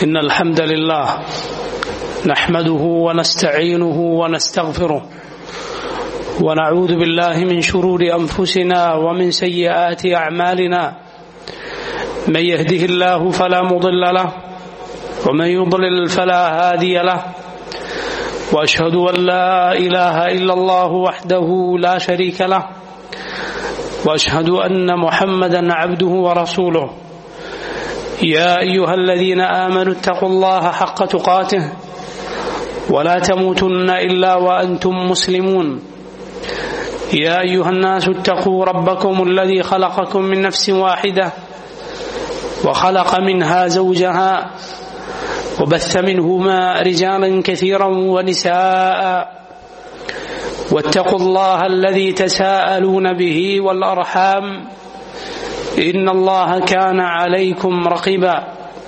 إن الحمد لله نحمده ونستعينه ونستغفره ونعوذ بالله من شرور أنفسنا ومن سيئات أعمالنا من يهده الله فلا مضل له ومن يضلل فلا هادي له وأشهد أن لا إله إلا الله وحده لا شريك له وأشهد أن محمدا عبده ورسوله يا أيها الذين آمنوا اتقوا الله حق تقاته ولا تموتن إلا وأنتم مسلمون يا أيها الناس اتقوا ربكم الذي خلقكم من نفس واحدة وخلق منها زوجها وبث منهما رجالا كثيرا ونساء واتقوا الله الذي تساءلون به والأرحام إن الله كان عليكم رقيبا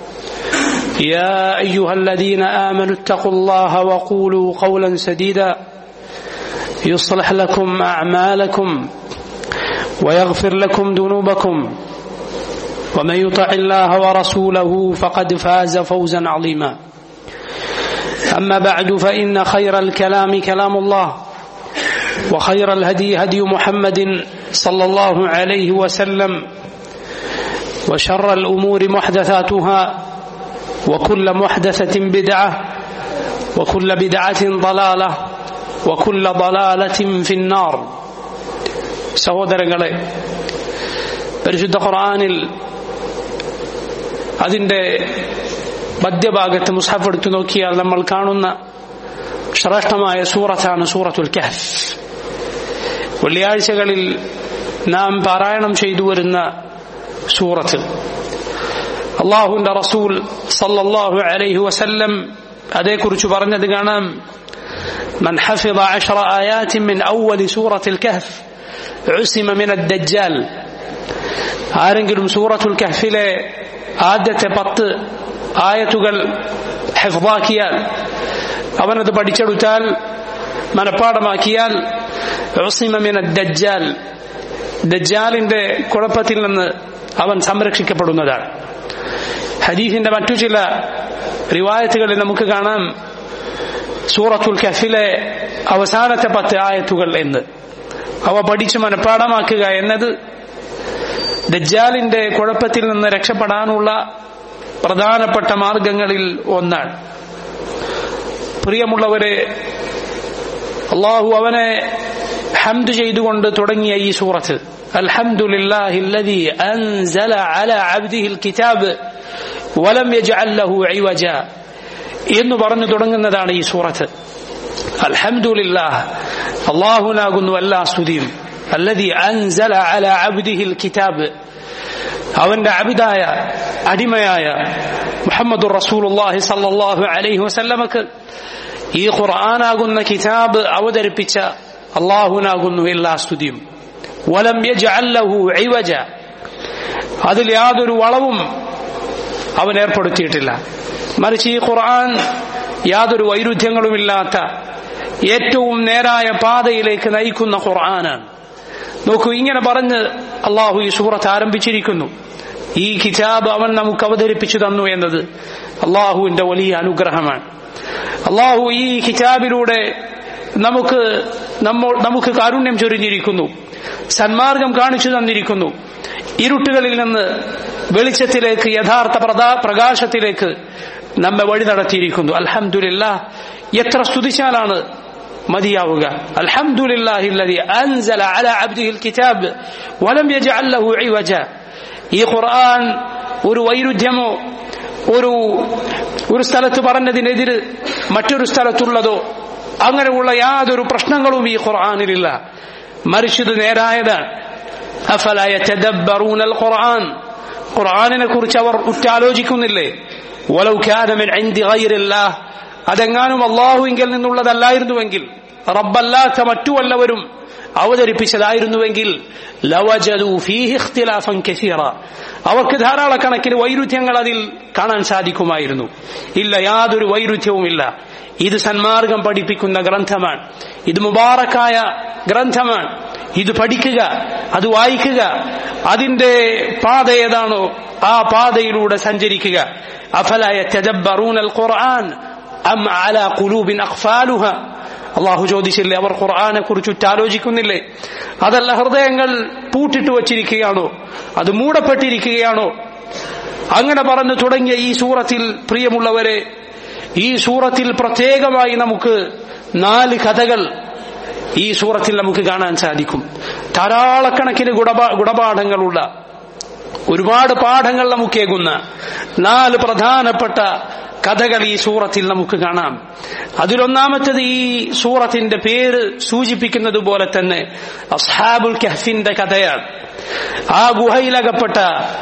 يا أيها الذين آمنوا اتقوا الله وقولوا قولا سديدا يصلح لكم أعمالكم ويغفر لكم ذنوبكم ومن يطع الله ورسوله فقد فاز فوزا عظيما أما بعد فإن خير الكلام كلام الله وخير الهدي هدي محمد صلى الله عليه وسلم وشر الأمور محدثاتها وكل محدثة بدعة وكل بدعة ضلالة وكل ضلالة في النار സഹോദരങ്ങളെ പരിശുദ്ധ ഖുർആനിൽ അതിൻ്റെ മധ്യഭാഗത്ത് മുസ്ഹഫ് എടുത്തു നോക്കിയാൽ നമ്മൾ കാണുന്ന ശ്രേഷ്ഠമായ സൂറത്താണ് സൂറത്തുൽ കഹഫ് വെള്ളിയാഴ്ചകളിൽ നാം പാരായണം ചെയ്തു വരുന്ന സൂറത്ത് അള്ളാഹുന്റെ റസൂൽ സല്ലല്ലാഹു അലൈഹി വസല്ലം അതേക്കുറിച്ച് പറഞ്ഞത് കാണാം من حفظ عشر آيات من أول سورة الكهف عصم من الدجال ആരെങ്കിലും സൂറത്തുൽ കഹ്ഫിലെ ആദ്യത്തെ പത്ത് ആയത്തുകൾ ഹെഫ്വാക്കിയാൽ അവനത് പഠിച്ചെടുത്താൽ മനഃപ്പാടമാക്കിയാൽ ഉസിമമിന ദജ്ജാൽ ദജ്ജാലിന്റെ കുഴപ്പത്തിൽ നിന്ന് അവൻ സംരക്ഷിക്കപ്പെടുന്നതാണ് ഹദീഫിന്റെ മറ്റു ചില റിവായത്തുകളിൽ നമുക്ക് കാണാം സൂറത്തുൽ കഫിലെ അവസാനത്തെ പത്ത് ആയത്തുകൾ എന്ന് അവ പഠിച്ച് മനഃപ്പാടമാക്കുക എന്നത് ദജ്ജാലിന്റെ കുഴപ്പത്തിൽ നിന്ന് രക്ഷപ്പെടാനുള്ള പ്രധാനപ്പെട്ട മാർഗങ്ങളിൽ ഒന്നാണ് പ്രിയമുള്ളവരെ അള്ളാഹു അവനെ ഹംദ് ചെയ്തുകൊണ്ട് തുടങ്ങിയ ഈ സൂറത്ത് അൽഹംദുലില്ലാഹി الذي أنزل على عبده الكتاب ولم يجعل له عوجا എന്ന് പറഞ്ഞു തുടങ്ങുന്നതാണ് ഈ സൂറത്ത് അൽഹംദുലില്ലാഹ് അള്ളാഹുനാകുന്നു എല്ലാ സ്തുതിയും الذي أنزل على عبده الكتاب അവന്റെ അബിദായ അടിമയായ മുഹമ്മദ് റസൂലുള്ളാഹി സല്ലല്ലാഹു അലൈഹി വസല്ലമക്ക് ഈ ഖുർആനാകുന്ന കിതാബ് അവതരിപ്പിച്ച അള്ളാഹുനാകുന്നു എല്ലാ സ്തുതിയും വലം യജ്അല്ലഹു ഇവജ അതിൽ യാതൊരു വളവും അവൻ ഏർപ്പെടുത്തിയിട്ടില്ല മറിച്ച് ഈ ഖുർആൻ യാതൊരു വൈരുദ്ധ്യങ്ങളുമില്ലാത്ത ഏറ്റവും നേരായ പാതയിലേക്ക് നയിക്കുന്ന ഖുർആനാണ് നോക്കൂ ഇങ്ങനെ പറഞ്ഞ് അള്ളാഹു ഈ സൂറത്ത് ആരംഭിച്ചിരിക്കുന്നു ഈ കിതാബ് അവൻ നമുക്ക് അവതരിപ്പിച്ചു തന്നു എന്നത് അള്ളാഹുവിന്റെ വലിയ അനുഗ്രഹമാണ് അള്ളാഹു ഈ കിതാബിലൂടെ നമുക്ക് നമ്മോ നമുക്ക് കാരുണ്യം ചൊരിഞ്ഞിരിക്കുന്നു സന്മാർഗം കാണിച്ചു തന്നിരിക്കുന്നു ഇരുട്ടുകളിൽ നിന്ന് വെളിച്ചത്തിലേക്ക് യഥാർത്ഥ പ്രകാശത്തിലേക്ക് നമ്മെ വഴി നടത്തിയിരിക്കുന്നു അൽഹംദുലില്ലാ എത്ര സ്തുതിച്ചാലാണ് മതിയാവുക അൽഹംദുലില്ലാഹി الذي أنزل على عبده الكتاب ولم يجعل له عوجا ഈ ഖുർആൻ ഒരു വൈരുദ്ധ്യമോ ഒരു ഒരു സ്ഥലത്ത് പറഞ്ഞതിനെതിര് മറ്റൊരു സ്ഥലത്തുള്ളതോ അങ്ങനെയുള്ള യാതൊരു പ്രശ്നങ്ങളും ഈ ഖുർആനിലില്ല മറിച്ചത് നേരായതാണ് അഫല യതദബ്ബറൂന ഖുർആൻ ഖുർആനിനെ കുറിച്ച് അവർ ഉറ്റാലോചിക്കുന്നില്ലേ വലൗ കാന മിൻ ഇൻദി ഗൈറില്ലാഹ് അതെങ്ങാനും അള്ളാഹുവിങ്കിൽ നിന്നുള്ളതല്ലായിരുന്നുവെങ്കിൽ റബ്ബല്ലാത്ത മറ്റു വല്ലവരും അവതരിപ്പിച്ചതായിരുന്നുവെങ്കിൽ ലവജദു ഫീഹി ഇഖ്തിലാഫൻ കസീറ അവർക്ക് ധാരാളക്കണക്കിന് വൈരുദ്ധ്യങ്ങൾ അതിൽ കാണാൻ സാധിക്കുമായിരുന്നു ഇല്ല യാതൊരു വൈരുദ്ധ്യവുമില്ല ഇത് സന്മാർഗം പഠിപ്പിക്കുന്ന ഗ്രന്ഥമാണ് ഇത് മുബാറക്കായ ഗ്രന്ഥമാണ് ഇത് പഠിക്കുക അത് വായിക്കുക അതിന്റെ പാത ഏതാണോ ആ പാതയിലൂടെ സഞ്ചരിക്കുക അഫലായ തെജബ്ബറൂൻ ഖുർആൻ അം അല ഖുലൂബിൻ അഖ്ഫാലുഹ അള്ളാഹു ചോദിച്ചില്ലേ അവർ ഖുർആനെ കുറിച്ച് ആലോചിക്കുന്നില്ലേ അതല്ല ഹൃദയങ്ങൾ പൂട്ടിട്ട് വച്ചിരിക്കുകയാണോ അത് മൂടപ്പെട്ടിരിക്കുകയാണോ അങ്ങനെ പറഞ്ഞു തുടങ്ങിയ ഈ സൂറത്തിൽ പ്രിയമുള്ളവരെ ഈ സൂറത്തിൽ പ്രത്യേകമായി നമുക്ക് നാല് കഥകൾ ഈ സൂറത്തിൽ നമുക്ക് കാണാൻ സാധിക്കും ധാരാളക്കണക്കിന് ഗുണപാ ഗുണപാഠങ്ങളുള്ള ഒരുപാട് പാഠങ്ങൾ നമുക്കേകുന്ന നാല് പ്രധാനപ്പെട്ട കഥകൾ ഈ സൂറത്തിൽ നമുക്ക് കാണാം അതിലൊന്നാമത്തത് ഈ സൂറത്തിന്റെ പേര് സൂചിപ്പിക്കുന്നത് പോലെ തന്നെ അസ്ഹാബുൽ കഹഫിന്റെ കഥയാണ് ആ ഗുഹയിലകപ്പെട്ട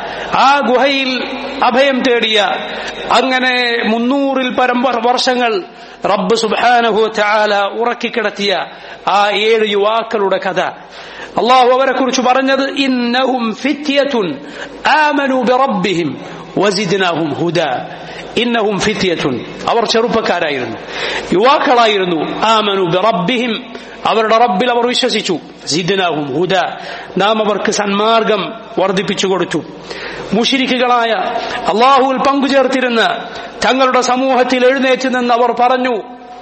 ആ ഗുഹയിൽ അഭയം തേടിയ അങ്ങനെ മുന്നൂറിൽ പരം വർഷങ്ങൾ റബ്ബ് സുബാനഹു ചാല ഉറക്കിക്കിടത്തിയ ആ ഏഴ് യുവാക്കളുടെ കഥ അള്ളാഹു അവരെ കുറിച്ച് പറഞ്ഞത് ഇന്നഹും ഫിത്യത്തുൻ ആമനു ബിറബ്ബിഹിം വസിദ്നാഹും ഹുദ ഇന്നഹും ഫിത്യത്തുൻ അവർ ചെറുപ്പക്കാരായിരുന്നു യുവാക്കളായിരുന്നു ആമനു ബിറബ്ബിഹിം അവരുടെ റബ്ബിൽ അവർ വിശ്വസിച്ചു സിദ്നാഹും ഹുദ നാം അവർക്ക് സന്മാർഗം വർദ്ധിപ്പിച്ചു കൊടുത്തു മുഷിരിക്കുകളായ അള്ളാഹുവിൽ പങ്കുചേർത്തിരുന്ന തങ്ങളുടെ സമൂഹത്തിൽ എഴുന്നേറ്റ് നിന്ന് അവർ പറഞ്ഞു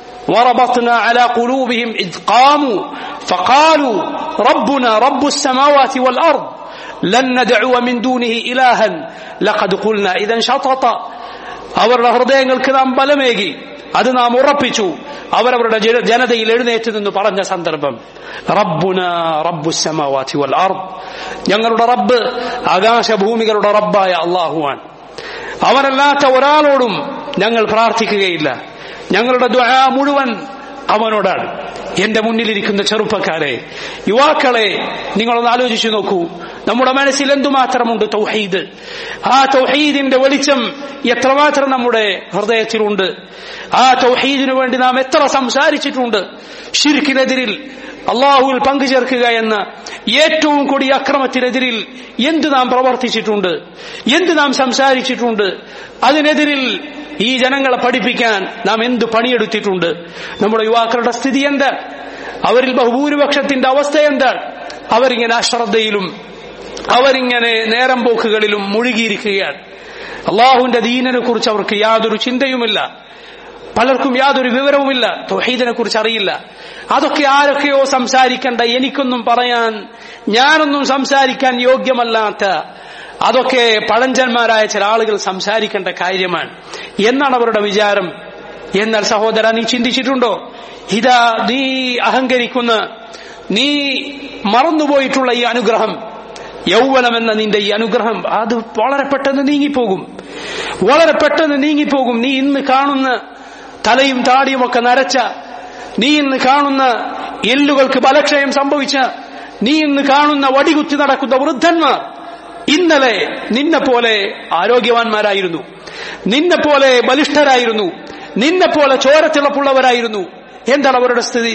وربطنا على قلوبهم إذ قاموا فقالوا ربنا رب السماوات والأرض لن ندعو من دونه إلها لقد قلنا إذا شطط അവരുടെ ഹൃദയങ്ങൾക്ക് നാം ബലമേകി അത് നാം ഉറപ്പിച്ചു അവരവരുടെ ജനതയിൽ എഴുന്നേറ്റ് നിന്ന് പറഞ്ഞ സന്ദർഭം റബ്ബുന റബ്ബു സമാവാതി വൽ അർദ് ഞങ്ങളുടെ റബ്ബ് ആകാശഭൂമികളുടെ റബ്ബായ അള്ളാഹുവാൻ അവനല്ലാത്ത ഒരാളോടും ഞങ്ങൾ പ്രാർത്ഥിക്കുകയില്ല ഞങ്ങളുടെ ദ്വാ മുഴുവൻ അവനോടാണ് എന്റെ മുന്നിലിരിക്കുന്ന ചെറുപ്പക്കാരെ യുവാക്കളെ നിങ്ങളൊന്ന് ആലോചിച്ചു നോക്കൂ നമ്മുടെ മനസ്സിൽ എന്തുമാത്രമുണ്ട് തൗഹീദ് ആ തൗഹീദിന്റെ വെളിച്ചം എത്രമാത്രം നമ്മുടെ ഹൃദയത്തിലുണ്ട് ആ തൗഹീദിനു വേണ്ടി നാം എത്ര സംസാരിച്ചിട്ടുണ്ട് ഷിർക്കിനെതിരിൽ അള്ളാഹുവിൽ പങ്കുചേർക്കുക എന്ന ഏറ്റവും കൊടിയ അക്രമത്തിനെതിരിൽ എന്ത് നാം പ്രവർത്തിച്ചിട്ടുണ്ട് എന്ത് നാം സംസാരിച്ചിട്ടുണ്ട് അതിനെതിരിൽ ഈ ജനങ്ങളെ പഠിപ്പിക്കാൻ നാം എന്ത് പണിയെടുത്തിട്ടുണ്ട് നമ്മുടെ യുവാക്കളുടെ സ്ഥിതി എന്താ അവരിൽ ബഹുഭൂരിപക്ഷത്തിന്റെ അവസ്ഥ എന്താണ് അവരിങ്ങനെ അശ്രദ്ധയിലും അവരിങ്ങനെ നേരം പോക്കുകളിലും മുഴുകിയിരിക്കുകയാണ് അള്ളാഹുവിന്റെ ദീനനെ കുറിച്ച് അവർക്ക് യാതൊരു ചിന്തയുമില്ല പലർക്കും യാതൊരു വിവരവുമില്ല തൊഹീദിനെ കുറിച്ച് അറിയില്ല അതൊക്കെ ആരൊക്കെയോ സംസാരിക്കണ്ട എനിക്കൊന്നും പറയാൻ ഞാനൊന്നും സംസാരിക്കാൻ യോഗ്യമല്ലാത്ത അതൊക്കെ പഴഞ്ചന്മാരായ ചില ആളുകൾ സംസാരിക്കേണ്ട കാര്യമാണ് എന്നാണ് അവരുടെ വിചാരം എന്നാൽ സഹോദര നീ ചിന്തിച്ചിട്ടുണ്ടോ ഇതാ നീ അഹങ്കരിക്കുന്ന നീ മറന്നുപോയിട്ടുള്ള ഈ അനുഗ്രഹം യൗവനമെന്ന നിന്റെ ഈ അനുഗ്രഹം അത് വളരെ പെട്ടെന്ന് നീങ്ങിപ്പോകും വളരെ പെട്ടെന്ന് നീങ്ങിപ്പോകും നീ ഇന്ന് കാണുന്ന തലയും താടിയും ഒക്കെ നരച്ച നീ ഇന്ന് കാണുന്ന എല്ലുകൾക്ക് ബലക്ഷയം സംഭവിച്ച നീ ഇന്ന് കാണുന്ന വടികുത്തി നടക്കുന്ന വൃദ്ധന്മാർ ഇന്നലെ നിന്നെ പോലെ ആരോഗ്യവാന്മാരായിരുന്നു നിന്നെ പോലെ ബലിഷ്ഠരായിരുന്നു നിന്നെ പോലെ ചോരത്തിളപ്പുള്ളവരായിരുന്നു എന്താണ് അവരുടെ സ്ഥിതി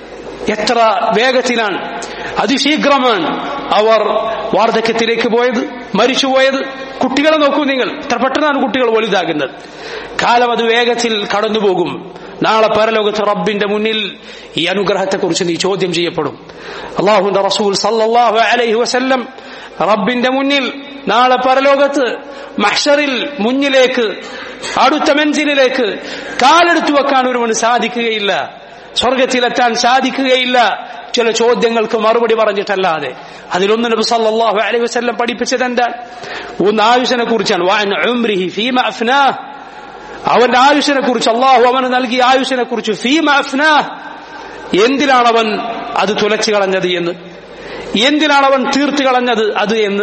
എത്ര വേഗത്തിലാണ് അതിശീഘ്രമാണ് അവർ വാർദ്ധക്യത്തിലേക്ക് പോയത് മരിച്ചുപോയത് കുട്ടികളെ നോക്കൂ നിങ്ങൾ എത്ര പെട്ടെന്നാണ് കുട്ടികൾ വലുതാകുന്നത് കാലം അത് വേഗത്തിൽ കടന്നുപോകും നാളെ പരലോകത്ത് റബ്ബിന്റെ മുന്നിൽ ഈ അനുഗ്രഹത്തെക്കുറിച്ച് നീ ചോദ്യം ചെയ്യപ്പെടും അള്ളാഹുന്റെ റസൂൽ സല്ലാഹു അലൈഹി വസല്ലം റബ്ബിന്റെ മുന്നിൽ നാളെ പരലോകത്ത് മഹ്ഷറിൽ മുന്നിലേക്ക് അടുത്ത മെഞ്ചിനിലേക്ക് കാലെടുത്തു വെക്കാൻ ഒരുവന് സാധിക്കുകയില്ല സ്വർഗത്തിലെത്താൻ സാധിക്കുകയില്ല ചില ചോദ്യങ്ങൾക്ക് മറുപടി പറഞ്ഞിട്ടല്ലാതെ അതിലൊന്ന് നബി സല്ലല്ലാഹു അലൈഹി വസല്ലം പഠിപ്പിച്ചത് എന്താ ഒന്ന് ആയുഷനെ കുറിച്ചാണ് വഅൻ ഉംരിഹി ഫീമ അഫ്നാഹ് അവന്റെ ആയുഷിനെ കുറിച്ച് അള്ളാഹു അവന് നൽകിയ ആയുഷിനെ കുറിച്ച് ഫീമ അഫ്നാഹ് എന്തിനാണ് അവൻ അത് തുലച്ചു കളഞ്ഞത് എന്ന് എന്തിനാണ് അവൻ തീർത്തു കളഞ്ഞത് അത് എന്ന്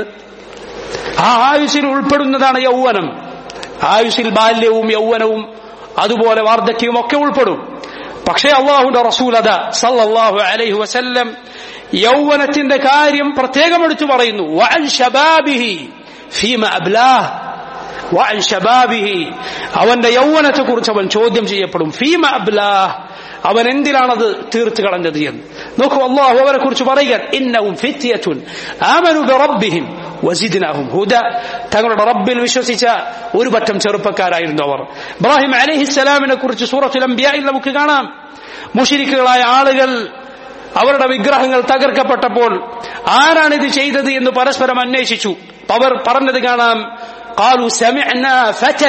ആ ആയുഷിൽ ഉൾപ്പെടുന്നതാണ് യൗവനം ആയുഷിൽ ബാല്യവും യൗവനവും അതുപോലെ വാർദ്ധക്യവും ഒക്കെ ഉൾപ്പെടും പക്ഷേ അള്ളാഹുന്റെ റസൂലത സല്ലല്ലാഹു അലൈഹി വസല്ലം യൗവനത്തിന്റെ കാര്യം പ്രത്യേകം എടുത്തു പറയുന്നു വഅൻ ശബാബിഹി ഫീമ അബ്ലാഹ് വഅൻ ശബാബിഹി അവന്റെ യൗവനത്തെ കുറിച്ച് അവൻ ചോദ്യം ചെയ്യപ്പെടും ഫീമ അബ്ലാഹ് അവൻ എന്തിനാണത് തീർത്തു കളഞ്ഞത് എന്ന് നോക്കൂ അള്ളാഹു അവരെ കുറിച്ച് പറയുക ഇന്നവും ഫിത്യത്തുൻ ആമനു ബിറബ്ബിഹിം വസിദ്നാഹും ഹുദ തങ്ങളുടെ റബ്ബിൽ വിശ്വസിച്ച ഒരു പറ്റം ചെറുപ്പക്കാരായിരുന്നു അവർ ഇബ്രാഹിം അലഹിസ്സലാമിനെ കുറിച്ച് സൂറത്തുൽ അംബിയായിൽ നമുക്ക് കാണാം മുഷിരിക്കുകളായ ആളുകൾ അവരുടെ വിഗ്രഹങ്ങൾ തകർക്കപ്പെട്ടപ്പോൾ ആരാണ് ഇത് ചെയ്തത് എന്ന് പരസ്പരം അന്വേഷിച്ചു അവർ പറഞ്ഞത് കാണാം قالوا سمعنا فتى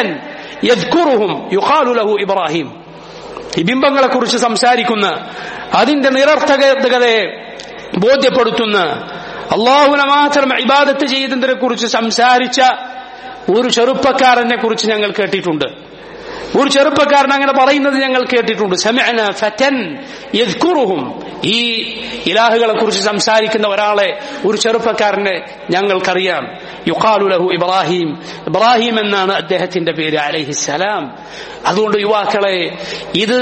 يذكرهم يقال له ഇബ്രാഹിം ഈ ബിംബങ്ങളെ കുറിച്ച് സംസാരിക്കുന്ന അതിന്റെ നിരർത്ഥകതയെ ബോധ്യപ്പെടുത്തുന്ന അള്ളാഹുനെ മാത്രം ഇബാദത്ത് ചെയ്തതിനെ കുറിച്ച് സംസാരിച്ച ഒരു ചെറുപ്പക്കാരനെ കുറിച്ച് ഞങ്ങൾ കേട്ടിട്ടുണ്ട് ഒരു ചെറുപ്പക്കാരൻ അങ്ങനെ പറയുന്നത് ഞങ്ങൾ കേട്ടിട്ടുണ്ട് സമഅന ഫതൻ യദ്കുറുഹും ഈ ഇലാഹുകളെ കുറിച്ച് സംസാരിക്കുന്ന ഒരാളെ ഒരു ചെറുപ്പക്കാരനെ ഞങ്ങൾക്കറിയാം യുഖാലു ലഹു ഇബ്രാഹിം ഇബ്രാഹിം എന്നാണ് അദ്ദേഹത്തിന്റെ പേര് അലൈഹിസ്സലാം അതുകൊണ്ട് യുവാക്കളെ ഇത്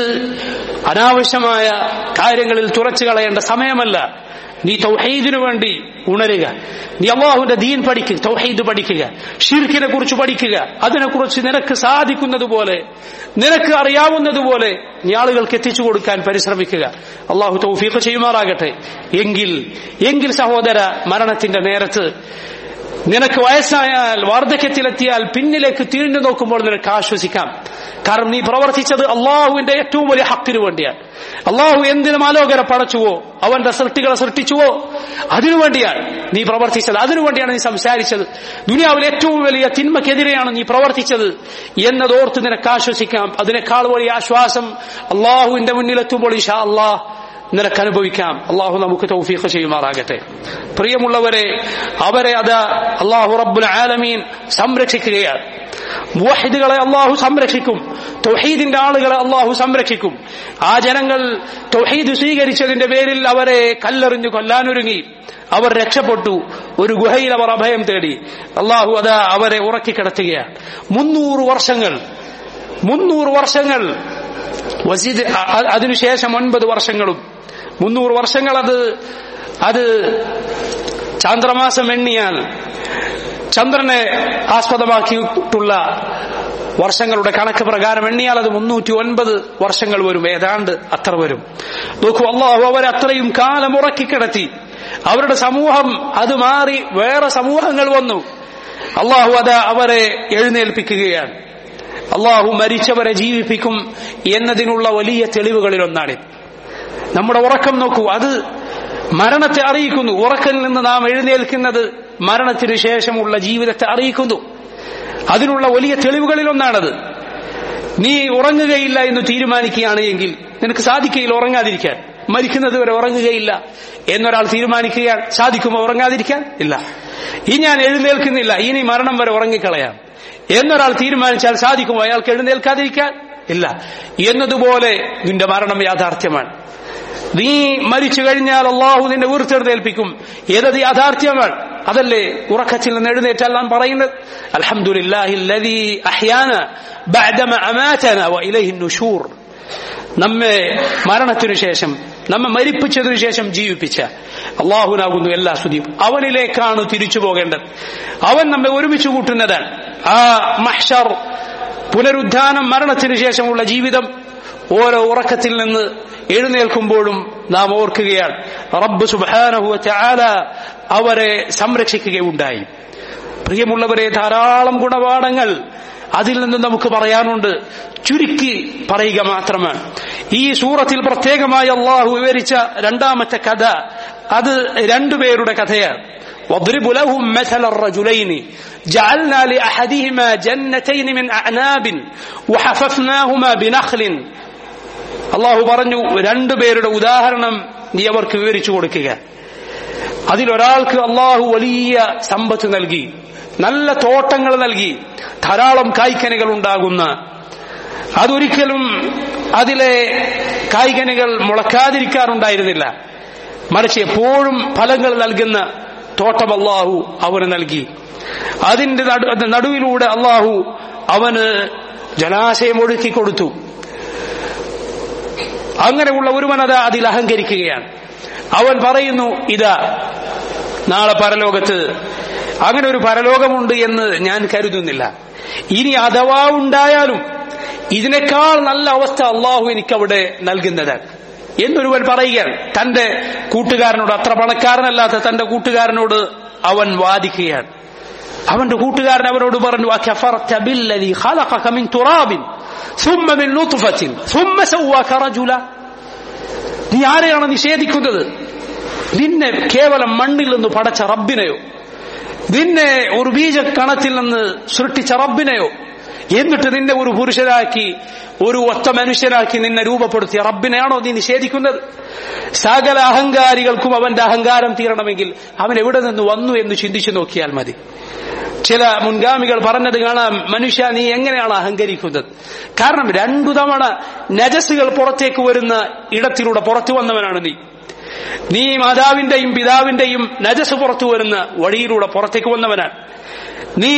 അനാവശ്യമായ കാര്യങ്ങളിൽ തുറച്ചു കളയേണ്ട സമയമല്ല നീ തൗഹീദിനു വേണ്ടി ഉണരുക നീ അള്ളാഹുവിന്റെ ദീൻ പഠിക്കുക തൗഹീദ് പഠിക്കുക ഷിർക്കിനെ കുറിച്ച് പഠിക്കുക അതിനെക്കുറിച്ച് നിനക്ക് സാധിക്കുന്നത് പോലെ നിനക്ക് അറിയാവുന്നതുപോലെ നീ ആളുകൾക്ക് എത്തിച്ചു കൊടുക്കാൻ പരിശ്രമിക്കുക അള്ളാഹു തൗഫീഖ് ചെയ്യുമാറാകട്ടെ എങ്കിൽ എങ്കിൽ സഹോദര മരണത്തിന്റെ നേരത്ത് നിനക്ക് വയസ്സായാൽ വാർദ്ധക്യത്തിലെത്തിയാൽ പിന്നിലേക്ക് തിരിഞ്ഞു നോക്കുമ്പോൾ നിനക്ക് ആശ്വസിക്കാം കാരണം നീ പ്രവർത്തിച്ചത് അള്ളാഹുവിന്റെ ഏറ്റവും വലിയ ഹക്കിനു വേണ്ടിയാണ് അള്ളാഹു എന്തിനും ആലോകര പടച്ചുവോ അവന്റെ സൃഷ്ടികളെ സൃഷ്ടിച്ചുവോ അതിനു വേണ്ടിയാണ് നീ പ്രവർത്തിച്ചത് അതിനു വേണ്ടിയാണ് നീ സംസാരിച്ചത് ദുനിയാവിൽ ഏറ്റവും വലിയ തിന്മക്കെതിരെയാണ് നീ പ്രവർത്തിച്ചത് എന്നതോർത്ത് നിനക്ക് ആശ്വസിക്കാം അതിനേക്കാൾ വലിയ ആശ്വാസം അള്ളാഹുവിന്റെ മുന്നിലെത്തുമ്പോൾ ഇഷാ അള്ളാഹ് നിനക്ക് അനുഭവിക്കാം അള്ളാഹു നമുക്ക് തൗഫീഖ് ചെയ്യുമാറാകട്ടെ പ്രിയമുള്ളവരെ അവരെ അത് അള്ളാഹു റബ്ബുൽ ആലമീൻ സംരക്ഷിക്കുകയാണ് മുവഹിദുകളെ അള്ളാഹു സംരക്ഷിക്കും തൗഹീദിന്റെ ആളുകളെ അള്ളാഹു സംരക്ഷിക്കും ആ ജനങ്ങൾ തൗഹീദ് സ്വീകരിച്ചതിന്റെ പേരിൽ അവരെ കല്ലെറിഞ്ഞു കൊല്ലാനൊരുങ്ങി അവർ രക്ഷപ്പെട്ടു ഒരു ഗുഹയിൽ അവർ അഭയം തേടി അള്ളാഹു അത് അവരെ ഉറക്കിക്കിടത്തുകയാണ് മുന്നൂറ് വർഷങ്ങൾ മുന്നൂറ് വർഷങ്ങൾ വസീദ് അതിനുശേഷം ഒൻപത് വർഷങ്ങളും മുന്നൂറ് വർഷങ്ങൾ അത് അത് ചാന്ദ്രമാസം എണ്ണിയാൽ ചന്ദ്രനെ ആസ്പദമാക്കിയിട്ടുള്ള വർഷങ്ങളുടെ കണക്ക് പ്രകാരം എണ്ണിയാൽ അത് മുന്നൂറ്റി ഒൻപത് വർഷങ്ങൾ വരും ഏതാണ്ട് അത്ര വരും നോക്കൂ അള്ളാഹു അവരെ അത്രയും കാലം ഉറക്കിക്കിടത്തി അവരുടെ സമൂഹം അത് മാറി വേറെ സമൂഹങ്ങൾ വന്നു അള്ളാഹു അത് അവരെ എഴുന്നേൽപ്പിക്കുകയാണ് അള്ളാഹു മരിച്ചവരെ ജീവിപ്പിക്കും എന്നതിനുള്ള വലിയ തെളിവുകളിൽ ഒന്നാണ് നമ്മുടെ ഉറക്കം നോക്കൂ അത് മരണത്തെ അറിയിക്കുന്നു ഉറക്കിൽ നിന്ന് നാം എഴുന്നേൽക്കുന്നത് മരണത്തിന് ശേഷമുള്ള ജീവിതത്തെ അറിയിക്കുന്നു അതിനുള്ള വലിയ തെളിവുകളിൽ ഒന്നാണത് നീ ഉറങ്ങുകയില്ല എന്ന് തീരുമാനിക്കുകയാണ് എങ്കിൽ നിനക്ക് സാധിക്കുകയില്ല ഉറങ്ങാതിരിക്കാൻ മരിക്കുന്നത് വരെ ഉറങ്ങുകയില്ല എന്നൊരാൾ തീരുമാനിക്കുകയാൽ സാധിക്കുമോ ഉറങ്ങാതിരിക്കാൻ ഇല്ല ഈ ഞാൻ എഴുന്നേൽക്കുന്നില്ല ഇനി മരണം വരെ ഉറങ്ങിക്കളയാം എന്നൊരാൾ തീരുമാനിച്ചാൽ സാധിക്കുമോ അയാൾക്ക് എഴുന്നേൽക്കാതിരിക്കാൻ ഇല്ല എന്നതുപോലെ നിന്റെ മരണം യാഥാർത്ഥ്യമാണ് നീ മരിച്ചു കഴിഞ്ഞാൽ അള്ളാഹു നിന്നെ ഉയർത്തെഴുന്നേൽപ്പിക്കും ഏതത് യാഥാർത്ഥ്യമാണ് അതല്ലേ ഉറക്കത്തിൽ നിന്ന് എഴുന്നേറ്റാൽ നാം പറയുന്നത് അൽഹംദുലില്ലാഹില്ലദീ അഹ്യാന ബഅദമ അമാതന വഇലൈഹി നുശൂർ നമ്മെ മരണത്തിനു ശേഷം നമ്മെ മരിപ്പിച്ചതിനു ശേഷം ജീവിപ്പിച്ച അള്ളാഹുനാകുന്നു എല്ലാ സ്തുതിയും അവനിലേക്കാണ് തിരിച്ചു പോകേണ്ടത് അവൻ നമ്മെ ഒരുമിച്ച് കൂട്ടുന്നതാണ് ആ മഹ്ഷർ പുനരുദ്ധാനം മരണത്തിനു ശേഷമുള്ള ജീവിതം ഓരോ ഉറക്കത്തിൽ നിന്ന് എഴുന്നേൽക്കുമ്പോഴും നാം ഓർക്കുകയാണ് റബ്ബ് സുബാനഹുവ ചാല അവരെ സംരക്ഷിക്കുകയുണ്ടായി പ്രിയമുള്ളവരെ ധാരാളം ഗുണപാഠങ്ങൾ അതിൽ നിന്ന് നമുക്ക് പറയാനുണ്ട് ചുരുക്കി പറയുക മാത്രമാണ് ഈ സൂറത്തിൽ പ്രത്യേകമായി അള്ളാഹു വിവരിച്ച രണ്ടാമത്തെ കഥ അത് രണ്ടുപേരുടെ കഥയാണ് واضرب لهم مثل الرجلين جعلنا لأحدهما جنتين من أعناب وحففناهما بنخل അള്ളാഹു പറഞ്ഞു രണ്ടുപേരുടെ ഉദാഹരണം നീ അവർക്ക് വിവരിച്ചു കൊടുക്കുക അതിലൊരാൾക്ക് അള്ളാഹു വലിയ സമ്പത്ത് നൽകി നല്ല തോട്ടങ്ങൾ നൽകി ധാരാളം കായ്ക്കനികൾ ഉണ്ടാകുന്ന അതൊരിക്കലും അതിലെ കായ്കനികൾ മുളക്കാതിരിക്കാറുണ്ടായിരുന്നില്ല മറിച്ച് എപ്പോഴും ഫലങ്ങൾ നൽകുന്ന തോട്ടം അള്ളാഹു അവന് നൽകി അതിന്റെ നടുവിലൂടെ അള്ളാഹു അവന് ജലാശയം ഒഴുക്കി കൊടുത്തു അങ്ങനെയുള്ള ഒരുവനത അതിൽ അഹങ്കരിക്കുകയാണ് അവൻ പറയുന്നു ഇതാ നാളെ പരലോകത്ത് അങ്ങനെ ഒരു പരലോകമുണ്ട് എന്ന് ഞാൻ കരുതുന്നില്ല ഇനി അഥവാ ഉണ്ടായാലും ഇതിനേക്കാൾ നല്ല അവസ്ഥ അള്ളാഹു എനിക്ക് അവിടെ നൽകുന്നതാണ് എന്നൊരുവൻ പറയുകയാണ് തന്റെ കൂട്ടുകാരനോട് അത്ര പണക്കാരനല്ലാത്ത തന്റെ കൂട്ടുകാരനോട് അവൻ വാദിക്കുകയാണ് അവന്റെ കൂട്ടുകാരൻ അവനോട് പറഞ്ഞു "അകഫർത ബില്ലദി ഖലഖക മിൻ തുറാബിൻ ثم من نطفة ثم سواك رجلا നീ ആരെയാണ് നിഷേധിക്കുന്നത് നിന്നെ കേവലം മണ്ണിൽ നിന്ന് പടച്ച റബ്ബിനെയോ നിന്നെ ഒരു ബീജക്കണത്തിൽ നിന്ന് സൃഷ്ടിച്ച റബ്ബിനെയോ എന്നിട്ട് നിന്നെ ഒരു പുരുഷനാക്കി ഒരു ഒത്ത മനുഷ്യനാക്കി നിന്നെ രൂപപ്പെടുത്തിയ റബ്ബിനെയാണോ നീ നിഷേധിക്കുന്നത് സകല അഹങ്കാരികൾക്കും അവന്റെ അഹങ്കാരം തീരണമെങ്കിൽ അവൻ എവിടെ നിന്ന് വന്നു എന്ന് ചിന്തിച്ചു നോക്കിയാൽ മതി ചില മുൻഗാമികൾ പറഞ്ഞത് കാണാം മനുഷ്യ നീ എങ്ങനെയാണ് അഹങ്കരിക്കുന്നത് കാരണം രണ്ടു തവണ നജസുകൾ പുറത്തേക്ക് വരുന്ന ഇടത്തിലൂടെ പുറത്തു വന്നവനാണ് നീ നീ മാതാവിന്റെയും പിതാവിന്റെയും നജസ് പുറത്തു വരുന്ന വഴിയിലൂടെ പുറത്തേക്ക് വന്നവനാണ് നീ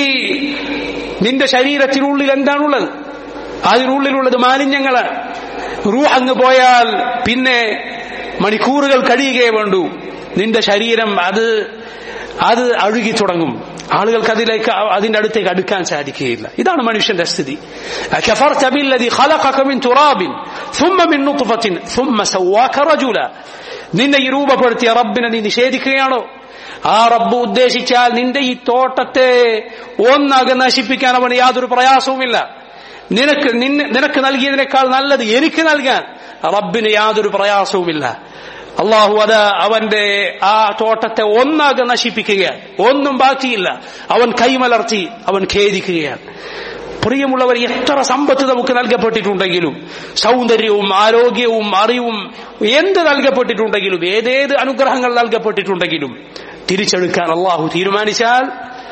നിന്റെ ശരീരത്തിനുള്ളിൽ എന്താണുള്ളത് അതിനുള്ളിലുള്ളത് മാലിന്യങ്ങളാണ് റൂഹ് അങ്ങ് പോയാൽ പിന്നെ മണിക്കൂറുകൾ കഴിയുകയേ വേണ്ടൂ നിന്റെ ശരീരം അത് അത് അഴുകി തുടങ്ങും ആളുകൾക്ക് അതിലേക്ക് അതിന്റെ അടുത്തേക്ക് അടുക്കാൻ സാധിക്കുകയില്ല ഇതാണ് മനുഷ്യന്റെ സ്ഥിതി كفرت بالذي خلقك من تراب ثم من نطفة ثم سواك رجلا നിന്നെ ഈ രൂപപ്പെടുത്തിയ റബ്ബിനെ നീ നിഷേധിക്കുകയാണോ ആ റബ്ബ് ഉദ്ദേശിച്ചാൽ നിന്റെ ഈ തോട്ടത്തെ ഒന്നാകെ നശിപ്പിക്കാൻ അവന് യാതൊരു പ്രയാസവുമില്ല നിനക്ക് നിന്നെ നിനക്ക് നൽകിയതിനേക്കാൾ നല്ലത് എനിക്ക് നൽകാൻ റബ്ബിന് യാതൊരു പ്രയാസവുമില്ല അള്ളാഹു അത് അവന്റെ ആ തോട്ടത്തെ ഒന്നാകെ നശിപ്പിക്കുകയാണ് ഒന്നും ബാക്കിയില്ല അവൻ കൈമലർത്തി അവൻ ഖേദിക്കുകയാണ് പ്രിയമുള്ളവർ എത്ര സമ്പത്ത് നമുക്ക് നൽകപ്പെട്ടിട്ടുണ്ടെങ്കിലും സൗന്ദര്യവും ആരോഗ്യവും അറിവും എന്ത് നൽകപ്പെട്ടിട്ടുണ്ടെങ്കിലും ഏതേത് അനുഗ്രഹങ്ങൾ നൽകപ്പെട്ടിട്ടുണ്ടെങ്കിലും തിരിച്ചെടുക്കാൻ അള്ളാഹു തീരുമാനിച്ചാൽ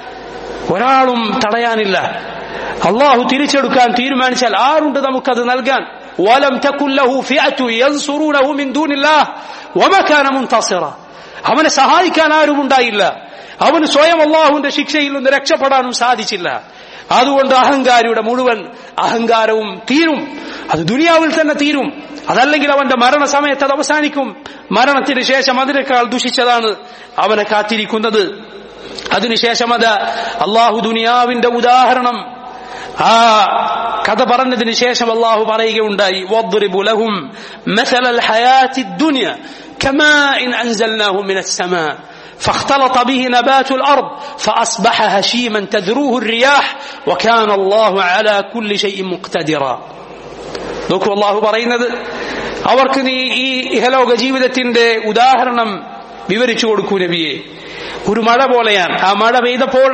ഒരാളും തടയാനില്ല അള്ളാഹു തിരിച്ചെടുക്കാൻ തീരുമാനിച്ചാൽ ആരുണ്ട് നമുക്കത് നൽകാൻ ولم تكن له فئة ينصرونه من دون الله وما كان منتصرا അവനെ സഹായിക്കാൻ ആരും ഉണ്ടായില്ല അവന് സ്വയം അള്ളാഹുവിന്റെ ശിക്ഷയിൽ നിന്ന് രക്ഷപ്പെടാനും സാധിച്ചില്ല അതുകൊണ്ട് അഹങ്കാരിയുടെ മുഴുവൻ അഹങ്കാരവും തീരും അത് ദുനിയാവിൽ തന്നെ തീരും അതല്ലെങ്കിൽ അവന്റെ മരണസമയത്ത് അത് അവസാനിക്കും മരണത്തിന് ശേഷം അതിനേക്കാൾ ദുഷിച്ചതാണ് അവനെ കാത്തിരിക്കുന്നത് അതിനുശേഷം അത് അള്ളാഹു ദുനിയാവിന്റെ ഉദാഹരണം ആ കഥ പറഞ്ഞതിന് ശേഷം അള്ളാഹു പറയുകയുണ്ടായി وَاضْرِبُ لَهُمْ مَثَلَ الْحَيَاةِ الدُّنْيَا كَمَاءٍ أَنزَلْنَاهُ مِنَ السَّمَاءِ فاختلط به نبات الأرض فأصبح هشيما تذروه الرياح وكان الله على كل شيء مقتدرا നോക്കൂ അള്ളാഹു പറയുന്നത് അവർക്ക് നീ ഈ ഇഹലോക ജീവിതത്തിന്റെ ഉദാഹരണം വിവരിച്ചു കൊടുക്കൂ നബിയെ ഒരു മഴ പോലെയാണ് ആ മഴ പെയ്തപ്പോൾ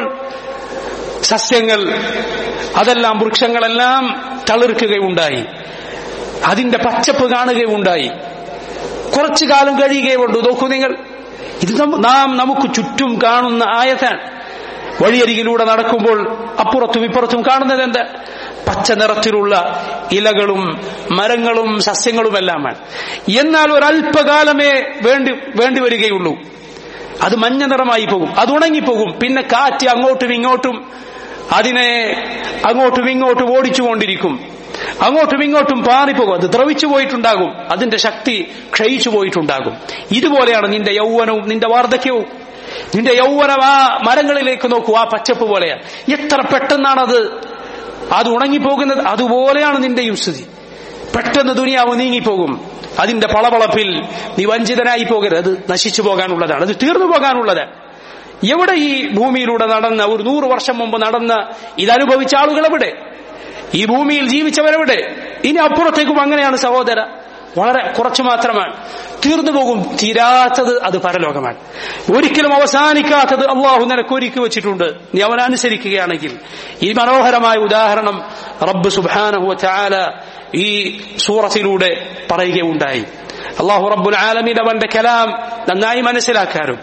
സസ്യങ്ങൾ അതെല്ലാം വൃക്ഷങ്ങളെല്ലാം തളിർക്കുകയുണ്ടായി അതിന്റെ പച്ചപ്പ് കാണുകയുണ്ടായി കുറച്ചു കാലം കഴിയുകയുള്ളൂ നോക്കൂ നിങ്ങൾ ഇത് നാം നമുക്ക് ചുറ്റും കാണുന്ന ആയതാണ് വഴിയരികിലൂടെ നടക്കുമ്പോൾ അപ്പുറത്തും ഇപ്പുറത്തും കാണുന്നത് എന്താ പച്ച നിറത്തിലുള്ള ഇലകളും മരങ്ങളും സസ്യങ്ങളുമെല്ലാമാണ് എന്നാൽ ഒരല്പകാലമേ വേണ്ടി വേണ്ടി വരികയുള്ളൂ അത് മഞ്ഞ നിറമായി പോകും അത് ഉണങ്ങിപ്പോകും പിന്നെ കാറ്റ് അങ്ങോട്ടും ഇങ്ങോട്ടും അതിനെ അങ്ങോട്ടും ഇങ്ങോട്ടും ഓടിച്ചുകൊണ്ടിരിക്കും അങ്ങോട്ടും ഇങ്ങോട്ടും പാറിപ്പോകും അത് ദ്രവിച്ചു പോയിട്ടുണ്ടാകും അതിന്റെ ശക്തി ക്ഷയിച്ചു പോയിട്ടുണ്ടാകും ഇതുപോലെയാണ് നിന്റെ യൗവനവും നിന്റെ വാർദ്ധക്യവും നിന്റെ യൗവനം ആ മരങ്ങളിലേക്ക് നോക്കൂ ആ പച്ചപ്പ് പോലെയാണ് എത്ര പെട്ടെന്നാണത് അത് ഉണങ്ങിപ്പോകുന്നത് അതുപോലെയാണ് നിന്റെയും സ്ഥിതി പെട്ടെന്ന് ദുനിയാവ് നീങ്ങിപ്പോകും അതിന്റെ പളവളപ്പിൽ നീ വഞ്ചിതനായി പോകരുത് അത് നശിച്ചു പോകാനുള്ളതാണ് അത് തീർന്നു പോകാനുള്ളതാണ് എവിടെ ഈ ഭൂമിയിലൂടെ നടന്ന ഒരു നൂറ് വർഷം മുമ്പ് നടന്ന ഇതനുഭവിച്ച ആളുകൾ എവിടെ ഈ ഭൂമിയിൽ ജീവിച്ചവരെവിടെ ഇനി അപ്പുറത്തേക്കും അങ്ങനെയാണ് സഹോദര വളരെ കുറച്ചു മാത്രമാണ് തീർന്നു പോകും തീരാത്തത് അത് പരലോകമാണ് ഒരിക്കലും അവസാനിക്കാത്തത് അള്ളാഹു നിനക്ക് ഒരുക്കി വെച്ചിട്ടുണ്ട് നീ അവനെ അനുസരിക്കുകയാണെങ്കിൽ ഈ മനോഹരമായ ഉദാഹരണം റബ്ബ് സുബാനഹു ചാല ഈ സൂറത്തിലൂടെ പറയുകയുണ്ടായി അള്ളാഹു റബ്ബുൽ ആലമീൻ അവന്റെ കലാം നന്നായി മനസ്സിലാക്കാനും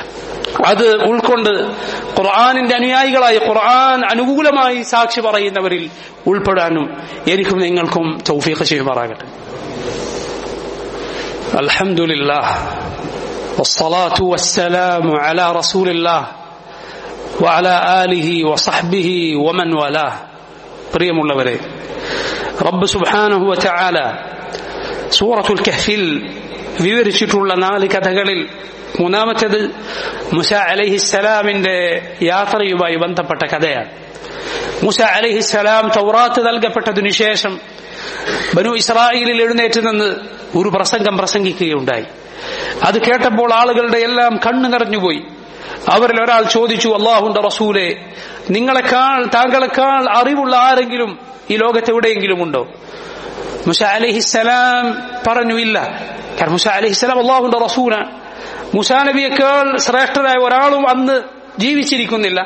അത് ഉൾക്കൊണ്ട് ഖുർആാനിന്റെ അനുയായികളായി ഖുർആൻ അനുകൂലമായി സാക്ഷി പറയുന്നവരിൽ ഉൾപ്പെടാനും എനിക്കും നിങ്ങൾക്കും തൗഫീഖ് ചെയ്യുമാറാകട്ടെ الحمد لله والصلاة والسلام على رسول الله وعلى آله وصحبه ومن والاه പ്രിയമുള്ളവരെ റബ്ബ് സുബ്ഹാനഹു വതആല സൂറത്തുൽ കഹ്ഫിൽ വിവരിച്ചിട്ടുള്ള നാല് കഥകളിൽ മൂന്നാമത്തേത് മുസ അലൈഹിസ്സലാമിന്റെ യാത്രയുമായി ബന്ധപ്പെട്ട കഥയാണ് മൂസ അലഹിസലാം തൗറാത്ത് നൽകപ്പെട്ടതിനു ശേഷം ബനു ഇസ്രായേലിൽ എഴുന്നേറ്റ് നിന്ന് ഒരു പ്രസംഗം പ്രസംഗിക്കുകയുണ്ടായി അത് കേട്ടപ്പോൾ ആളുകളുടെ എല്ലാം കണ്ണു നിറഞ്ഞുപോയി അവരിൽ ഒരാൾ ചോദിച്ചു അള്ളാഹുന്റെ റസൂലെ നിങ്ങളെക്കാൾ താങ്കളെക്കാൾ അറിവുള്ള ആരെങ്കിലും ഈ ലോകത്ത് എവിടെയെങ്കിലും ഉണ്ടോ മുസ അലഹിസലാം പറഞ്ഞു ഇല്ല കാരണം മുസ അലഹിസലാം അള്ളാഹുന്റെ റസൂലാണ് മുസാ നബിയേക്കാൾ ശ്രേഷ്ഠരായ ഒരാളും അന്ന് ജീവിച്ചിരിക്കുന്നില്ല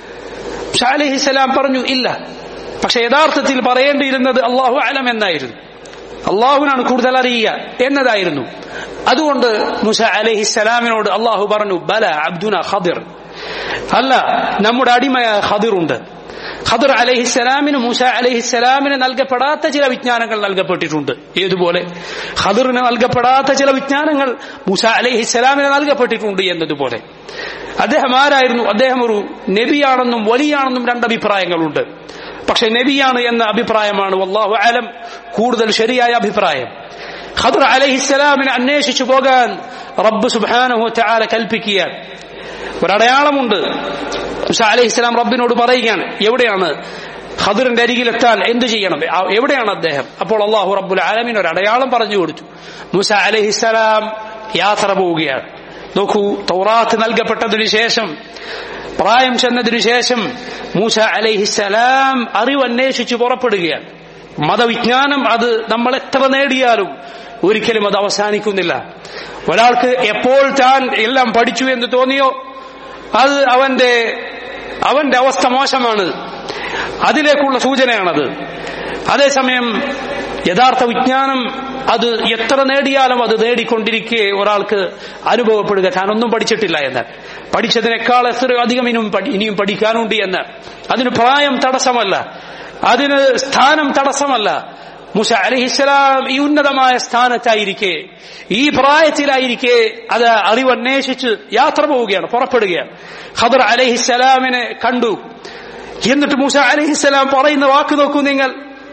മുസ അലഹിസലാം പറഞ്ഞു ഇല്ല പക്ഷെ യഥാർത്ഥത്തിൽ പറയേണ്ടിയിരുന്നത് അള്ളാഹു അലം എന്നായിരുന്നു അള്ളാഹുവിനാണ് കൂടുതൽ അറിയുക എന്നതായിരുന്നു അതുകൊണ്ട് മുസ അലഹിസലാമിനോട് അള്ളാഹു പറഞ്ഞു ബല അബ്ദുന ഖദിർ അല്ല നമ്മുടെ അടിമയായ ഖദിറുണ്ട് ഖദർ അലഹിസ്സലാമിന് മൂസ അലഹിസ്സലാമിന് നൽകപ്പെടാത്ത ചില വിജ്ഞാനങ്ങൾ നൽകപ്പെട്ടിട്ടുണ്ട് ഏതുപോലെ ഖദറിന് നൽകപ്പെടാത്ത ചില വിജ്ഞാനങ്ങൾ മൂസ അലഹിസ്സലാമിന് നൽകപ്പെട്ടിട്ടുണ്ട് എന്നതുപോലെ അദ്ദേഹം ആരായിരുന്നു അദ്ദേഹം ഒരു നബിയാണെന്നും വലിയാണെന്നും രണ്ട് അഭിപ്രായങ്ങളുണ്ട് പക്ഷെ നബിയാണ് എന്ന അഭിപ്രായമാണ് വല്ലാഹു അലം കൂടുതൽ ശരിയായ അഭിപ്രായം ഖദർ അലഹിസ്സലാമിനെ അന്വേഷിച്ചു പോകാൻ റബ്ബ് സുബാനഹു ചാല കൽപ്പിക്കുകയാണ് ഒരടയാളമുണ്ട് മുസ അലൈഹി ഇസ്ലാം റബ്ബിനോട് പറയുകയാണ് എവിടെയാണ് ഖദറിന്റെ അരികിലെത്താൻ എന്തു ചെയ്യണം എവിടെയാണ് അദ്ദേഹം അപ്പോൾ അള്ളാഹു റബ്ബുൽ ആലമീൻ ഒരു അടയാളം പറഞ്ഞു കൊടുത്തു മുസ അലഹിസ്സലാം യാത്ര പോവുകയാണ് നോക്കൂ തൗറാത്ത് നൽകപ്പെട്ടതിനു ശേഷം പ്രായം ചെന്നതിനു ശേഷം മൂസ അലഹിസ്സലാം അറിവ് അന്വേഷിച്ച് പുറപ്പെടുകയാണ് മതവിജ്ഞാനം അത് നമ്മൾ എത്ര നേടിയാലും ഒരിക്കലും അത് അവസാനിക്കുന്നില്ല ഒരാൾക്ക് എപ്പോൾ താൻ എല്ലാം പഠിച്ചു എന്ന് തോന്നിയോ അത് അവന്റെ അവന്റെ അവസ്ഥ മോശമാണ് അതിലേക്കുള്ള സൂചനയാണത് അതേസമയം യഥാർത്ഥ വിജ്ഞാനം അത് എത്ര നേടിയാലും അത് നേടിക്കൊണ്ടിരിക്കെ ഒരാൾക്ക് അനുഭവപ്പെടുക താനൊന്നും പഠിച്ചിട്ടില്ല എന്ന് പഠിച്ചതിനേക്കാൾ എത്രയോ അധികം ഇനിയും ഇനിയും പഠിക്കാനുണ്ട് എന്ന് അതിന് പ്രായം തടസ്സമല്ല അതിന് സ്ഥാനം തടസ്സമല്ല മുസ അലഹിസ്സലാം ഈ ഉന്നതമായ സ്ഥാനത്തായിരിക്കെ ഈ പ്രായത്തിലായിരിക്കെ അത് അറിവന്വേഷിച്ച് യാത്ര പോവുകയാണ് പുറപ്പെടുകയാണ് ഖദർ അലഹിസ്സലാമിനെ കണ്ടു എന്നിട്ട് മൂസ അലഹിസ്സലാം പറയുന്ന വാക്ക് നോക്കൂ നിങ്ങൾ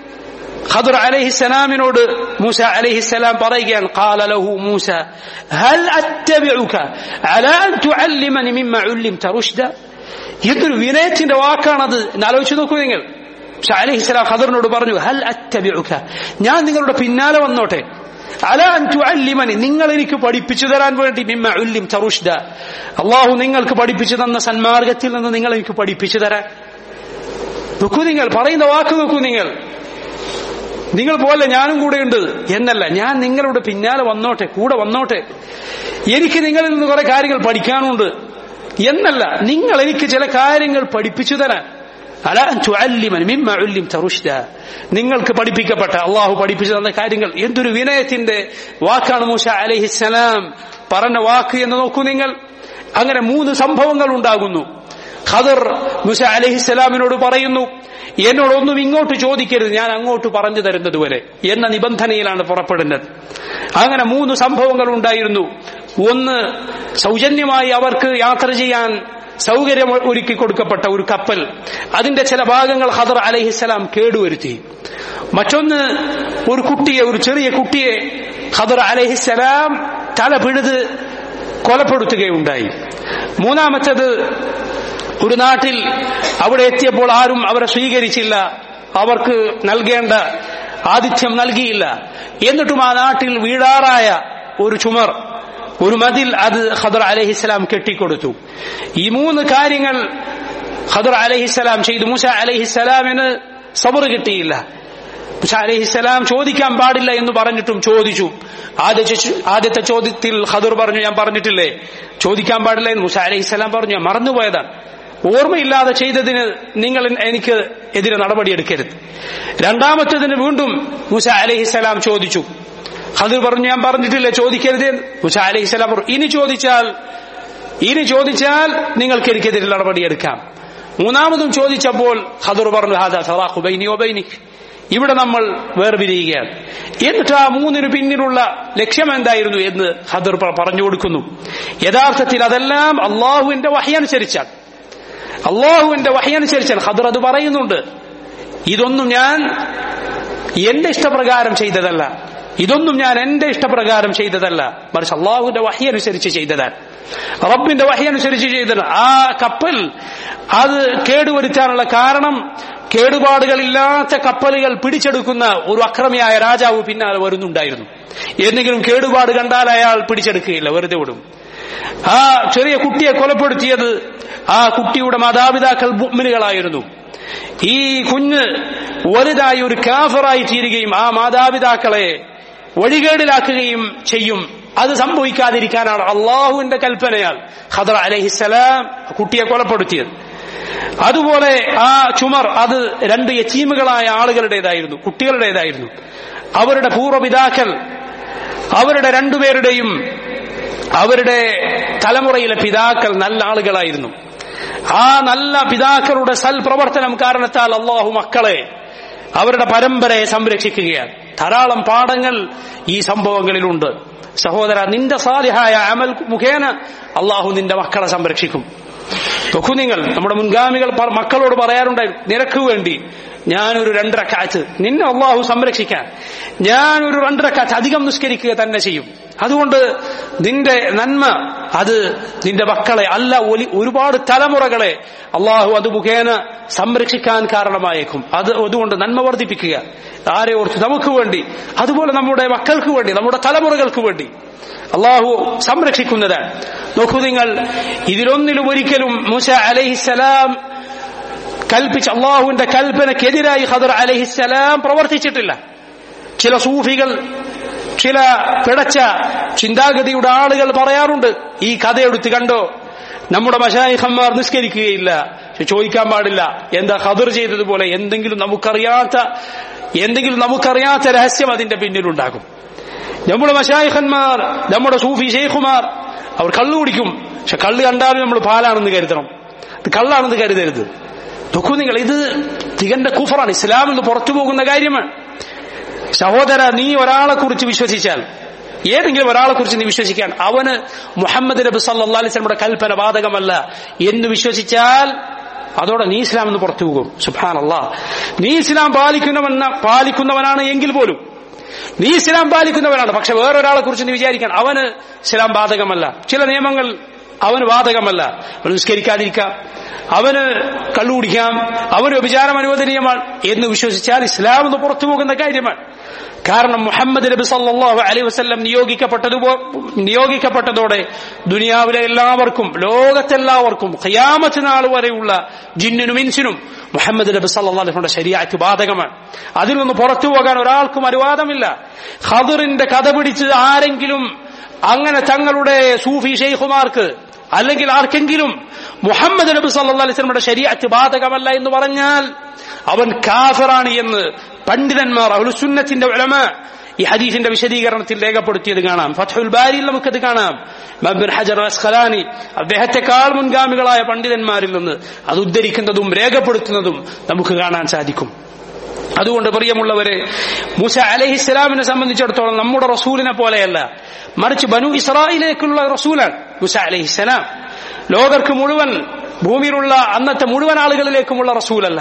ഖദർ അലഹിസ്സലാമിനോട് മൂസ അലഹിസ്സലാം പറയുകയാണ് قال له موسى هل اتبعك على ان تعلمني مما علمت رشدا എന്തൊരു വിനയത്തിന്റെ വാക്കാണത് എന്നാലോചിച്ച് നോക്കൂ നിങ്ങൾ പക്ഷെ അലഹിസ്ലാം ഖദറിനോട് പറഞ്ഞു ഹൽ അറ്റബിഉക ഞാൻ നിങ്ങളുടെ പിന്നാലെ വന്നോട്ടെ അല അൻതു അല്ലിമനി നിങ്ങൾ എനിക്ക് പഠിപ്പിച്ചു തരാൻ വേണ്ടി മിമ്മ ഉല്ലിം തറുഷ്ദ അള്ളാഹു നിങ്ങൾക്ക് പഠിപ്പിച്ചു തന്ന സന്മാർഗത്തിൽ നിന്ന് നിങ്ങൾ എനിക്ക് പഠിപ്പിച്ചു തരാൻ നോക്കൂ നിങ്ങൾ പറയുന്ന വാക്ക് നോക്കൂ നിങ്ങൾ നിങ്ങൾ പോലെ ഞാനും കൂടെ ഉണ്ട് എന്നല്ല ഞാൻ നിങ്ങളുടെ പിന്നാലെ വന്നോട്ടെ കൂടെ വന്നോട്ടെ എനിക്ക് നിങ്ങളിൽ നിന്ന് കുറെ കാര്യങ്ങൾ പഠിക്കാനുണ്ട് എന്നല്ല നിങ്ങൾ എനിക്ക് ചില കാര്യങ്ങൾ പഠിപ്പിച്ചു തരാൻ അല തുഅല്ലിമൻ മിമ്മ ഉല്ലിംത റുഷ്ദ നിങ്ങൾക്ക് പഠിപ്പിക്കപ്പെട്ട അള്ളാഹു പഠിപ്പിച്ചു തന്ന കാര്യങ്ങൾ എന്തൊരു വിനയത്തിന്റെ വാക്കാണ് മൂസ അലഹിസ്സലാം പറഞ്ഞ വാക്ക് എന്ന് നോക്കൂ നിങ്ങൾ അങ്ങനെ മൂന്ന് സംഭവങ്ങൾ ഉണ്ടാകുന്നു ഖദർ മുസ അലഹിസ്സലാമിനോട് പറയുന്നു എന്നോടൊന്നും ഇങ്ങോട്ട് ചോദിക്കരുത് ഞാൻ അങ്ങോട്ട് പറഞ്ഞു തരുന്നത് വരെ എന്ന നിബന്ധനയിലാണ് പുറപ്പെടുന്നത് അങ്ങനെ മൂന്ന് സംഭവങ്ങൾ ഉണ്ടായിരുന്നു ഒന്ന് സൗജന്യമായി അവർക്ക് യാത്ര ചെയ്യാൻ സൗകര്യം ഒരുക്കി കൊടുക്കപ്പെട്ട ഒരു കപ്പൽ അതിന്റെ ചില ഭാഗങ്ങൾ ഖദർ അലഹിസ്സലാം കേടുവരുത്തി മറ്റൊന്ന് ഒരു കുട്ടിയെ ഒരു ചെറിയ കുട്ടിയെ ഖദർ അലഹിസ്സലാം തല പിഴുത് കൊലപ്പെടുത്തുകയുണ്ടായി മൂന്നാമത്തേത് ഒരു നാട്ടിൽ അവിടെ എത്തിയപ്പോൾ ആരും അവരെ സ്വീകരിച്ചില്ല അവർക്ക് നൽകേണ്ട ആതിഥ്യം നൽകിയില്ല എന്നിട്ടും ആ നാട്ടിൽ വീഴാറായ ഒരു ചുമർ ഒരു മതിൽ അത് ഖദർ അലഹിസ്സലാം കെട്ടിക്കൊടുത്തു ഈ മൂന്ന് കാര്യങ്ങൾ ഖദർ അലഹിസ്സലാം ചെയ്തു മൂസ അലഹിസ്സലാമിന് സബർ കിട്ടിയില്ല മൂസ അലഹിസ്സലാം ചോദിക്കാൻ പാടില്ല എന്ന് പറഞ്ഞിട്ടും ചോദിച്ചു ആദ്യത്തെ ആദ്യത്തെ ചോദ്യത്തിൽ ഖദർ പറഞ്ഞു ഞാൻ പറഞ്ഞിട്ടില്ലേ ചോദിക്കാൻ പാടില്ല എന്ന് മൂസ അലഹിസ്സലാം പറഞ്ഞു ഞാൻ മറന്നുപോയതാണ് ഓർമ്മയില്ലാതെ ചെയ്തതിന് നിങ്ങൾ എനിക്ക് എതിരെ നടപടിയെടുക്കരുത് രണ്ടാമത്തേതിന് വീണ്ടും മൂസ അലഹിസ്സലാം ചോദിച്ചു ഖദർ പറഞ്ഞു ഞാൻ പറഞ്ഞിട്ടില്ല ചോദിക്കരുത് മുസ അലഹിസ്സലാം പറഞ്ഞു ഇനി ചോദിച്ചാൽ ഇനി ചോദിച്ചാൽ നിങ്ങൾക്ക് എനിക്കെതിരെ നടപടിയെടുക്കാം മൂന്നാമതും ചോദിച്ചപ്പോൾ ഖദർ പറഞ്ഞു ഹാദാ സറാഖു ബൈനി ഒബൈനിക് ഇവിടെ നമ്മൾ വേർപിരിയുകയാണ് എന്നിട്ട് ആ മൂന്നിനു പിന്നിലുള്ള ലക്ഷ്യം എന്തായിരുന്നു എന്ന് ഖദർ പറഞ്ഞു കൊടുക്കുന്നു യഥാർത്ഥത്തിൽ അതെല്ലാം അള്ളാഹുവിന്റെ വഹയനുസരിച്ചാണ് അള്ളാഹുവിന്റെ വഹയനുസരിച്ചാണ് ഖദർ അത് പറയുന്നുണ്ട് ഇതൊന്നും ഞാൻ എന്റെ ഇഷ്ടപ്രകാരം ചെയ്തതല്ല ഇതൊന്നും ഞാൻ എന്റെ ഇഷ്ടപ്രകാരം ചെയ്തതല്ല മറിച്ച് അള്ളാഹുവിന്റെ വഹി അനുസരിച്ച് ചെയ്തതാണ് റബ്ബിന്റെ വഹി അനുസരിച്ച് ചെയ്തതാണ് ആ കപ്പൽ അത് കേടുവരുത്താനുള്ള കാരണം കേടുപാടുകളില്ലാത്ത കപ്പലുകൾ പിടിച്ചെടുക്കുന്ന ഒരു അക്രമിയായ രാജാവ് പിന്നാലെ വരുന്നുണ്ടായിരുന്നു എന്തെങ്കിലും കേടുപാട് കണ്ടാൽ അയാൾ പിടിച്ചെടുക്കുകയില്ല വെറുതെ വിടും ആ ചെറിയ കുട്ടിയെ കൊലപ്പെടുത്തിയത് ആ കുട്ടിയുടെ മാതാപിതാക്കൾ മുഗ്മിനുകളായിരുന്നു ഈ കുഞ്ഞ് വലുതായി ഒരു കാഫറായി തീരുകയും ആ മാതാപിതാക്കളെ വഴികേടിലാക്കുകയും ചെയ്യും അത് സംഭവിക്കാതിരിക്കാനാണ് അള്ളാഹുവിന്റെ കൽപ്പനയാൽ ഖദർ അലഹിസലാം കുട്ടിയെ കൊലപ്പെടുത്തിയത് അതുപോലെ ആ ചുമർ അത് രണ്ട് യച്ചീമുകളായ ആളുകളുടേതായിരുന്നു കുട്ടികളുടേതായിരുന്നു അവരുടെ പൂർവ്വപിതാക്കൾ അവരുടെ രണ്ടുപേരുടെയും അവരുടെ തലമുറയിലെ പിതാക്കൾ നല്ല ആളുകളായിരുന്നു ആ നല്ല പിതാക്കളുടെ സൽപ്രവർത്തനം കാരണത്താൽ അള്ളാഹു മക്കളെ അവരുടെ പരമ്പരയെ സംരക്ഷിക്കുകയാണ് ധാരാളം പാഠങ്ങൾ ഈ സംഭവങ്ങളിലുണ്ട് സഹോദര നിന്റെ സാലിഹായ അമൽ മുഖേന അള്ളാഹു നിന്റെ മക്കളെ സംരക്ഷിക്കും നോക്കൂ നിങ്ങൾ നമ്മുടെ മുൻഗാമികൾ മക്കളോട് പറയാറുണ്ടായിരുന്നു നിനക്ക് വേണ്ടി ഞാനൊരു രണ്ടരക്കാറ്റ് നിന്നെ അള്ളാഹു സംരക്ഷിക്കാൻ ഞാനൊരു രണ്ടരക്കാറ്റ് അധികം നിസ്കരിക്കുക തന്നെ ചെയ്യും അതുകൊണ്ട് നിന്റെ നന്മ അത് നിന്റെ മക്കളെ അല്ല ഒലി ഒരുപാട് തലമുറകളെ അള്ളാഹു അത് മുഖേന സംരക്ഷിക്കാൻ കാരണമായേക്കും അത് അതുകൊണ്ട് നന്മ വർദ്ധിപ്പിക്കുക ആരെ ഓർത്ത് നമുക്ക് വേണ്ടി അതുപോലെ നമ്മുടെ മക്കൾക്ക് വേണ്ടി നമ്മുടെ തലമുറകൾക്ക് വേണ്ടി അള്ളാഹു സംരക്ഷിക്കുന്നതാണ് നോക്കൂ നിങ്ങൾ ഇതിലൊന്നിലും ഒരിക്കലും മുസ അലഹിസലാം കൽപ്പിച്ച അള്ളാഹുവിന്റെ കൽപ്പനക്കെതിരായി ഖദർ അലഹിസലാം പ്രവർത്തിച്ചിട്ടില്ല ചില സൂഫികൾ ചില പിടച്ച ചിന്താഗതിയുടെ ആളുകൾ പറയാറുണ്ട് ഈ കഥയെടുത്ത് കണ്ടോ നമ്മുടെ മഷായിഖന്മാർ നിസ്കരിക്കുകയില്ല ചോദിക്കാൻ പാടില്ല എന്താ ഖദർ ചെയ്തതുപോലെ എന്തെങ്കിലും നമുക്കറിയാത്ത എന്തെങ്കിലും നമുക്കറിയാത്ത രഹസ്യം അതിന്റെ പിന്നിലുണ്ടാകും നമ്മുടെ മഷായിഖന്മാർ നമ്മുടെ സൂഫി ഷെയ്ഖുമാർ അവർ കള്ളു കുടിക്കും പക്ഷെ കള്ള് കണ്ടാലും നമ്മൾ പാലാണെന്ന് കരുതണം ഇത് കള്ളാണെന്ന് കരുതരുത് നോക്കൂ നിങ്ങൾ ഇത് തികന്റെ കുഫറാണ് ഇസ്ലാം എന്ന് പുറത്തു പോകുന്ന കാര്യമാണ് സഹോദര നീ ഒരാളെ കുറിച്ച് വിശ്വസിച്ചാൽ ഏതെങ്കിലും ഒരാളെ കുറിച്ച് നീ വിശ്വസിക്കാൻ അവന് മുഹമ്മദ് നബി സല്ലാ അലിസ്ലമിയുടെ കൽപ്പന ബാധകമല്ല എന്ന് വിശ്വസിച്ചാൽ അതോടെ നീ ഇസ്ലാം എന്ന് പുറത്തു പോകും സുഹാൻ അള്ളാ നീ ഇസ്ലാം പാലിക്കുന്നവന പാലിക്കുന്നവനാണ് എങ്കിൽ പോലും നീ ഇസ്ലാം പാലിക്കുന്നവനാണ് പക്ഷെ വേറൊരാളെ കുറിച്ച് നീ വിചാരിക്കാൻ അവന് ഇസ്ലാം ബാധകമല്ല ചില നിയമങ്ങൾ അവന് ബാധകമല്ല അവന് നിസ്കരിക്കാതിരിക്കാം അവന് കള്ളുകുടിക്കാം അവന് വ്യഭിചാരം അനുവദനീയമാണ് എന്ന് വിശ്വസിച്ചാൽ ഇസ്ലാം എന്ന് പുറത്തു പോകുന്ന കാര്യമാണ് കാരണം മുഹമ്മദ് നബി സല്ലാഹു അലൈഹി വസ്ല്ലം നിയോഗിക്കപ്പെട്ടതുപോ നിയോഗിക്കപ്പെട്ടതോടെ ദുനിയാവിലെ എല്ലാവർക്കും ലോകത്തെല്ലാവർക്കും ഖിയാമത്ത് നാൾ വരെയുള്ള ജിന്നിനും ഇൻസിനും മുഹമ്മദ് നബി സല്ലാഹുയുടെ ശരിയാക്ക് ബാധകമാണ് അതിൽ നിന്ന് പുറത്തു പോകാൻ ഒരാൾക്കും അനുവാദമില്ല ഖദറിന്റെ കഥ പിടിച്ച് ആരെങ്കിലും അങ്ങനെ തങ്ങളുടെ സൂഫി ഷെയ്ഖുമാർക്ക് അല്ലെങ്കിൽ ആർക്കെങ്കിലും മുഹമ്മദ് നബി സല്ലാ അലിസ്ലമിയുടെ ശരീഅത്ത് ബാധകമല്ല എന്ന് പറഞ്ഞാൽ അവൻ കാഫറാണ് എന്ന് പണ്ഡിതന്മാർ അഹുസുന്നത്തിന്റെ ഉലമ ഈ ഹദീസിന്റെ വിശദീകരണത്തിൽ രേഖപ്പെടുത്തിയത് കാണാം ഫത്തുൽ ബാരിയിൽ നമുക്കത് കാണാം മബ്ബിൻ ഹജർ അസ്ഖലാനി അദ്ദേഹത്തെക്കാൾ മുൻഗാമികളായ പണ്ഡിതന്മാരിൽ നിന്ന് അത് ഉദ്ധരിക്കുന്നതും രേഖപ്പെടുത്തുന്നതും നമുക്ക് കാണാൻ സാധിക്കും അതുകൊണ്ട് പ്രിയമുള്ളവരെ മൂസ അലഹിസ്സലാമിനെ സംബന്ധിച്ചിടത്തോളം നമ്മുടെ റസൂലിനെ പോലെയല്ല മറിച്ച് ബനു ഇസ്രായിലേക്കുള്ള റസൂലാണ് മൂസ അലഹിസ്സലാം ലോകർക്ക് മുഴുവൻ ഭൂമിയിലുള്ള അന്നത്തെ മുഴുവൻ ആളുകളിലേക്കുമുള്ള റസൂലല്ല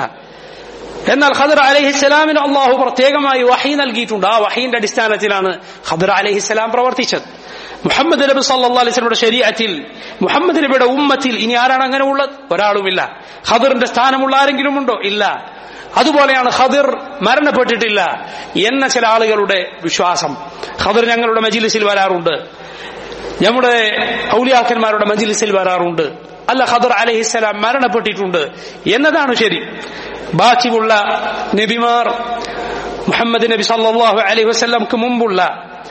എന്നാൽ ഖദർ അലഹിസ്സലാമിന് അള്ളാഹു പ്രത്യേകമായി വഹി നൽകിയിട്ടുണ്ട് ആ വഹീന്റെ അടിസ്ഥാനത്തിലാണ് ഖദർ അലഹിസ്സലാം പ്രവർത്തിച്ചത് മുഹമ്മദ് നബി സല്ലാ അലൈസ്ലമിയുടെ ശരീരത്തിൽ മുഹമ്മദ് നബിയുടെ ഉമ്മത്തിൽ ഇനി ആരാണ് അങ്ങനെ ഉള്ളത് ഒരാളുമില്ല ഖദറിന്റെ സ്ഥാനമുള്ള ആരെങ്കിലും ഉണ്ടോ ഇല്ല അതുപോലെയാണ് ഖദിർ മരണപ്പെട്ടിട്ടില്ല എന്ന ചില ആളുകളുടെ വിശ്വാസം ഖദിർ ഞങ്ങളുടെ മജിലിസിൽ വരാറുണ്ട് നമ്മുടെ ഔലിയാക്കന്മാരുടെ മജിലിസിൽ വരാറുണ്ട് അല്ല ഖദർ അലഹിസ്സലാം മരണപ്പെട്ടിട്ടുണ്ട് എന്നതാണ് ശരി ബാക്കിയുള്ള നബിമാർ മുഹമ്മദ് നബി സല്ലാഹു അലൈഹി വസ്ലംക്ക് മുമ്പുള്ള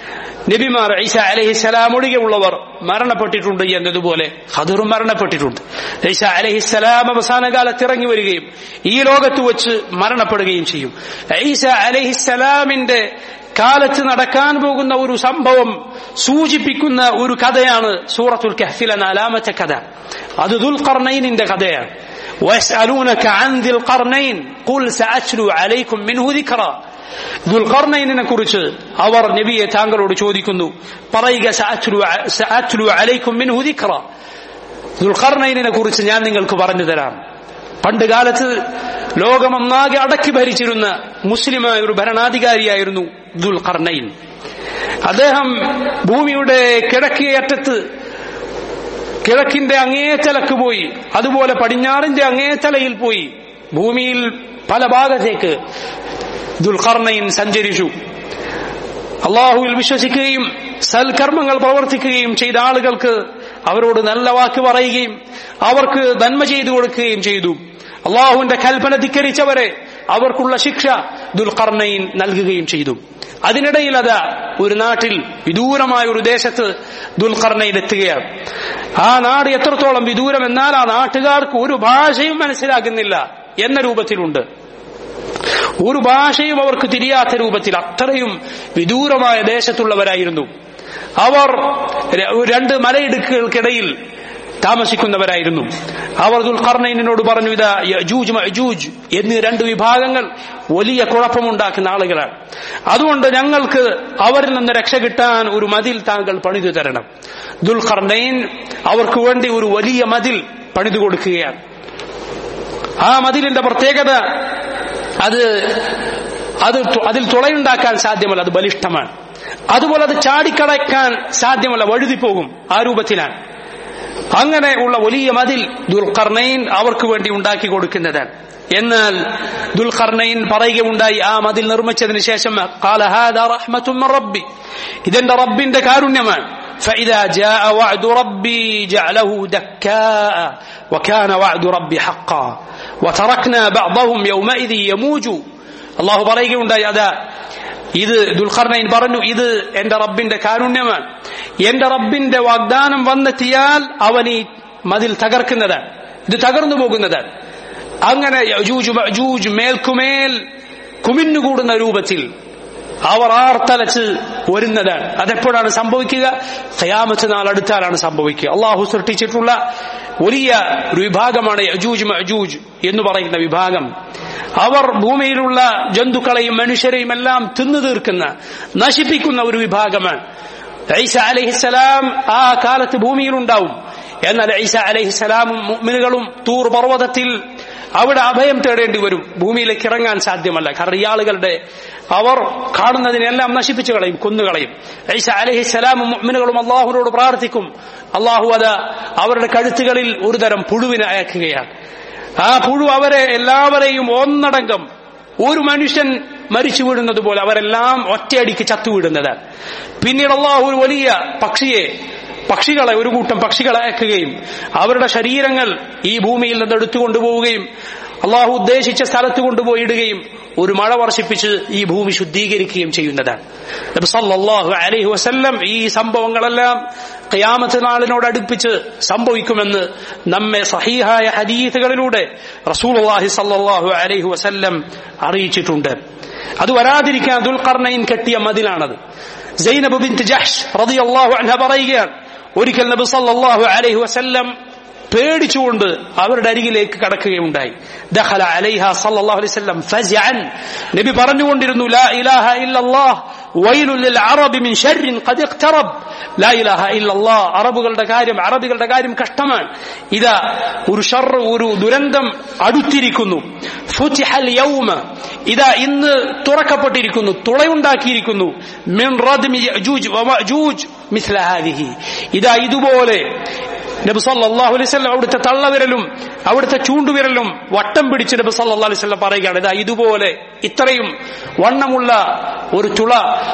നബിമാർ ഈസ അലഹിസ്സലാം ഒഴികെയുള്ളവർ മരണപ്പെട്ടിട്ടുണ്ട് എന്നതുപോലെ ഖദറും മരണപ്പെട്ടിട്ടുണ്ട് ഈസ അലഹിസ്സലാം അവസാന കാലത്ത് ഇറങ്ങി വരികയും ഈ ലോകത്ത് വെച്ച് മരണപ്പെടുകയും ചെയ്യും ഈസ അലഹിസ്സലാമിന്റെ കാലത്ത് നടക്കാൻ പോകുന്ന ഒരു സംഭവം സൂചിപ്പിക്കുന്ന ഒരു കഥയാണ് സൂറത്തുൽ കഹ്ഫിലെ നാലാമത്തെ കഥ അത് ദുൽഖർണൈനിന്റെ കഥയാണ് ويسألونك عن ذي القرنين قل سأتلو عليكم منه ذكرا ദുൽഖർണൈനെ കുറിച്ച് അവർ നബിയെ താങ്കളോട് ചോദിക്കുന്നു പറയുക സഅത്ലു അലൈക്കും മിൻഹു ദിക്റ ദുൽഖർണൈനെ കുറിച്ച് ഞാൻ നിങ്ങൾക്ക് പറഞ്ഞു തരാം പണ്ട് കാലത്ത് ലോകമൊന്നാകെ അടക്കി ഭരിച്ചിരുന്ന മുസ്ലിമായ ഒരു ഭരണാധികാരിയായിരുന്നു ദുൽഖർണൈൻ അദ്ദേഹം ഭൂമിയുടെ കിഴക്കേയറ്റത്ത് കിഴക്കിന്റെ അങ്ങേത്തലക്ക് പോയി അതുപോലെ പടിഞ്ഞാറിന്റെ അങ്ങേത്തലയിൽ പോയി ഭൂമിയിൽ പല ഭാഗത്തേക്ക് ദുൽഖർണയിൻ സഞ്ചരിച്ചു അള്ളാഹുവിൽ വിശ്വസിക്കുകയും സൽക്കർമ്മങ്ങൾ പ്രവർത്തിക്കുകയും ചെയ്ത ആളുകൾക്ക് അവരോട് നല്ല വാക്ക് പറയുകയും അവർക്ക് നന്മ ചെയ്തു കൊടുക്കുകയും ചെയ്തു അള്ളാഹുവിന്റെ കൽപ്പന ധിക്കരിച്ചവരെ അവർക്കുള്ള ശിക്ഷ ദുൽഖർണയിൻ നൽകുകയും ചെയ്തു അതിനിടയിൽ അതാ ഒരു നാട്ടിൽ വിദൂരമായ ഒരു ദേശത്ത് ദുൽഖർണയിൽ എത്തുകയാണ് ആ നാട് എത്രത്തോളം വിദൂരം എന്നാൽ ആ നാട്ടുകാർക്ക് ഒരു ഭാഷയും മനസ്സിലാകുന്നില്ല എന്ന രൂപത്തിലുണ്ട് ഒരു ഭാഷയും അവർക്ക് തിരിയാത്ത രൂപത്തിൽ അത്രയും വിദൂരമായ ദേശത്തുള്ളവരായിരുന്നു അവർ രണ്ട് മലയിടുക്കുകൾക്കിടയിൽ താമസിക്കുന്നവരായിരുന്നു അവർ ദുൽഖർണയിനോട് പറഞ്ഞു ഇതാ യജൂജ് മജൂജ് എന്നീ രണ്ട് വിഭാഗങ്ങൾ വലിയ കുഴപ്പമുണ്ടാക്കുന്ന ആളുകളാണ് അതുകൊണ്ട് ഞങ്ങൾക്ക് അവരിൽ നിന്ന് രക്ഷ കിട്ടാൻ ഒരു മതിൽ താങ്കൾ പണിതു തരണം ദുൽഖർണയിൻ അവർക്ക് വേണ്ടി ഒരു വലിയ മതിൽ പണിതു കൊടുക്കുകയാണ് ആ മതിലിന്റെ പ്രത്യേകത അത് അത് അതിൽ തുളയുണ്ടാക്കാൻ സാധ്യമല്ല അത് ബലിഷ്ഠമാണ് അതുപോലെ അത് ചാടിക്കടക്കാൻ സാധ്യമല്ല വഴുതിപ്പോകും ആ രൂപത്തിലാണ് അങ്ങനെ ഉള്ള വലിയ മതിൽ ദുൽഖർണയിൻ അവർക്ക് വേണ്ടി ഉണ്ടാക്കി കൊടുക്കുന്നതാണ് എന്നാൽ ദുൽഖർണയിൻ പറയുകയുണ്ടായി ആ മതിൽ നിർമ്മിച്ചതിന് ശേഷം റബ്ബി ഇതെന്റെ റബ്ബിന്റെ കാരുണ്യമാണ് فإذا جاء وعد ربي جعله دكاء وكان وعد ربي حقا وتركنا بعضهم يومئذ يموج الله പറയുകയുണ്ടായി അതാ ഇത് ദുൽഖർണയിൻ പറഞ്ഞു ഇത് എന്റെ റബ്ബിന്റെ കാരുണ്യമാണ് എന്റെ റബ്ബിന്റെ വാഗ്ദാനം വന്നെത്തിയാൽ അവൻ ഈ മതിൽ തകർക്കുന്നതാണ് ഇത് തകർന്നു പോകുന്നതാണ് അങ്ങനെ യജൂജ് മജൂജ് മേൽക്കുമേൽ കുമിഞ്ഞുകൂടുന്ന രൂപത്തിൽ അവർ ആർത്തലച്ച് വരുന്നതാണ് അതെപ്പോഴാണ് സംഭവിക്കുക ഖയാമത്ത് നാൾ അടുത്താലാണ് സംഭവിക്കുക അള്ളാഹു സൃഷ്ടിച്ചിട്ടുള്ള വലിയ ഒരു വിഭാഗമാണ് യജൂജ് മജൂജ് എന്ന് പറയുന്ന വിഭാഗം അവർ ഭൂമിയിലുള്ള ജന്തുക്കളെയും മനുഷ്യരെയും എല്ലാം തിന്നു തീർക്കുന്ന നശിപ്പിക്കുന്ന ഒരു വിഭാഗമാണ് ഐസ അലഹിസലാം ആ കാലത്ത് ഭൂമിയിലുണ്ടാവും എന്നാൽ ഐസ അലഹിസലാമും മുഅ്മിനുകളും തൂർ പർവ്വതത്തിൽ അവിടെ അഭയം തേടേണ്ടി വരും ഭൂമിയിലേക്ക് ഇറങ്ങാൻ സാധ്യമല്ല കാരണം ഈ ആളുകളുടെ അവർ കാണുന്നതിനെല്ലാം നശിപ്പിച്ചു കളയും കൊന്നുകളയും ഐസ അലഹിസലാമും മുഅ്മിനുകളും അള്ളാഹുവിനോട് പ്രാർത്ഥിക്കും അള്ളാഹു അത് അവരുടെ കഴുത്തുകളിൽ ഒരുതരം പുഴുവിനെ അയക്കുകയാണ് ആ പുഴു അവരെ എല്ലാവരെയും ഒന്നടങ്കം ഒരു മനുഷ്യൻ മരിച്ചു വീഴുന്നത് പോലെ അവരെല്ലാം ഒറ്റയടിക്ക് ചത്തുവീടുന്നതാണ് പിന്നീട് അള്ളാഹു ഒരു വലിയ പക്ഷിയെ പക്ഷികളെ ഒരു കൂട്ടം പക്ഷികളെ അയക്കുകയും അവരുടെ ശരീരങ്ങൾ ഈ ഭൂമിയിൽ നിന്ന് എടുത്തുകൊണ്ടുപോവുകയും അള്ളാഹു ഉദ്ദേശിച്ച സ്ഥലത്ത് കൊണ്ടുപോയി ഇടുകയും ഒരു മഴ വർഷിപ്പിച്ച് ഈ ഭൂമി ശുദ്ധീകരിക്കുകയും ചെയ്യുന്നതാണ് നബി സല്ലല്ലാഹു അലൈഹി വസല്ലം ഈ സംഭവങ്ങളെല്ലാം ഖിയാമത്ത് നാളിനോട് അടുപ്പിച്ച് സംഭവിക്കുമെന്ന് നമ്മെ സഹീഹായ ഹദീസുകളിലൂടെ റസൂലുള്ളാഹി സല്ലല്ലാഹു അലൈഹി വസല്ലം അറിയിച്ചിട്ടുണ്ട് അത് വരാതിരിക്കാൻ ദുൽഖർണയിൻ കെട്ടിയ മതിലാണത് സൈനബ് ബിൻത് ജഹ്ഷ് റളിയല്ലാഹു അൻഹ പറയുകയാണ് ഒരിക്കൽ നബി സല്ലല്ലാഹു അലൈഹി വസല്ലം പേടിച്ചുകൊണ്ട് അവരുടെ അരികിലേക്ക് കടക്കുകയുണ്ടായി ദഖല അലൈഹ സല്ലല്ലാഹു അലൈഹി വസല്ലം ഫസ്അൻ നബി പറഞ്ഞുകൊണ്ടിരുന്നു ലാ ഇലാഹ ഇല്ലല്ലാഹ് വൈലുൽ ലിൽ അറബി മിൻ ശർറിൻ ഖദ് ഇഖ്തറബ് ലാ ഇലാഹ ഇല്ലല്ലാഹ് അറബുകളുടെ കാര്യം അറബികളുടെ കാര്യം കഷ്ടമാണ് ഇതാ ഒരു ഷർ ഒരു ദുരന്തം അടുത്തിരിക്കുന്നു ഫുതിഹൽ യൗമ ഇതാ ഇന്ന് തുറക്കപ്പെട്ടിരിക്കുന്നു തുളയുണ്ടാക്കിയിരിക്കുന്നു മിൻ റദ്മി യജൂജ് വമഅജൂജ് മിസ്ല ഹാദിഹി ഇതാ ഇതുപോലെ നബി സല്ലല്ലാഹു അലൈഹി വസല്ലം അവിടുത്തെ തള്ളവിരലും അവിടുത്തെ ചൂണ്ടുവിരലും വട്ടം പിടിച്ച് നബി സല്ലല്ലാഹു അലൈഹി വസല്ലം പറയുകയാണ് ഇതാ ഇതുപോലെ ഇത്രയും വണ്ണമുള്ള ഒരു തുള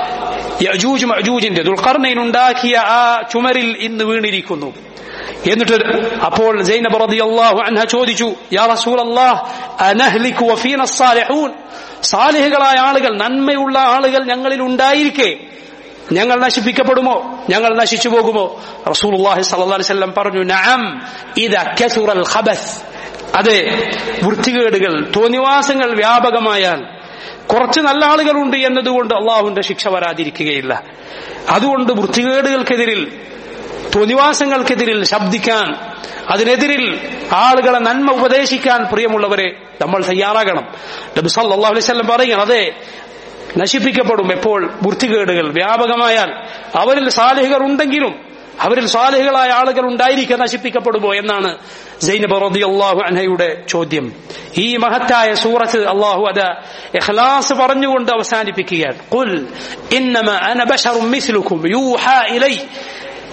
യജൂജ് മജൂജിന്റെ ദുൽഖർണയിൻ ഉണ്ടാക്കിയ ആ ചുമരിൽ ഇന്ന് വീണിരിക്കുന്നു എന്നിട്ട് അപ്പോൾ സൈനബ് റളിയല്ലാഹു അൻഹ ചോദിച്ചു യാ റസൂലല്ലാഹ് അനഹ്ലികു വഫീന സാലിഹൂൻ സാലിഹുകളായ ആളുകൾ നന്മയുള്ള ആളുകൾ ഞങ്ങളിൽ ഉണ്ടായിരിക്കെ ഞങ്ങൾ നശിപ്പിക്കപ്പെടുമോ ഞങ്ങൾ നശിച്ചു പോകുമോ റസൂലുള്ളാഹി സ്വല്ലല്ലാഹി അലൈഹി വസല്ലം പറഞ്ഞു നഅം ഇദ കസുറൽ ഖബസ് അതെ വൃത്തികേടുകൾ തോന്നിവാസങ്ങൾ വ്യാപകമായാൽ കുറച്ച് നല്ല ആളുകളുണ്ട് എന്നതുകൊണ്ട് അള്ളാഹുവിന്റെ ശിക്ഷ വരാതിരിക്കുകയില്ല അതുകൊണ്ട് വൃത്തികേടുകൾക്കെതിരിൽ തോന്നിവാസങ്ങൾക്കെതിരിൽ ശബ്ദിക്കാൻ അതിനെതിരിൽ ആളുകളെ നന്മ ഉപദേശിക്കാൻ പ്രിയമുള്ളവരെ നമ്മൾ തയ്യാറാകണം നബി സല്ലല്ലാഹു അലൈഹി വസല്ലം പറയുകയാണ് അതെ നശിപ്പിക്കപ്പെടും എപ്പോൾ വൃത്തികേടുകൾ വ്യാപകമായാൽ അവരിൽ സാലിഹുകൾ ഉണ്ടെങ്കിലും അവരിൽ സാലിഹുകളായ ആളുകൾ ഉണ്ടായിരിക്കെ നശിപ്പിക്കപ്പെടുമോ എന്നാണ് സൈനബ് റളിയല്ലാഹു അൻഹയുടെ ചോദ്യം ഈ മഹത്തായ സൂറത്ത് അള്ളാഹു അത് ഇഖ്ലാസ് പറഞ്ഞുകൊണ്ട് അവസാനിപ്പിക്കുകയാണ് ഖുൽ ഇന്നമ അന ബശറും മിസ്ലുക്കും യൂഹാ ഇലൈ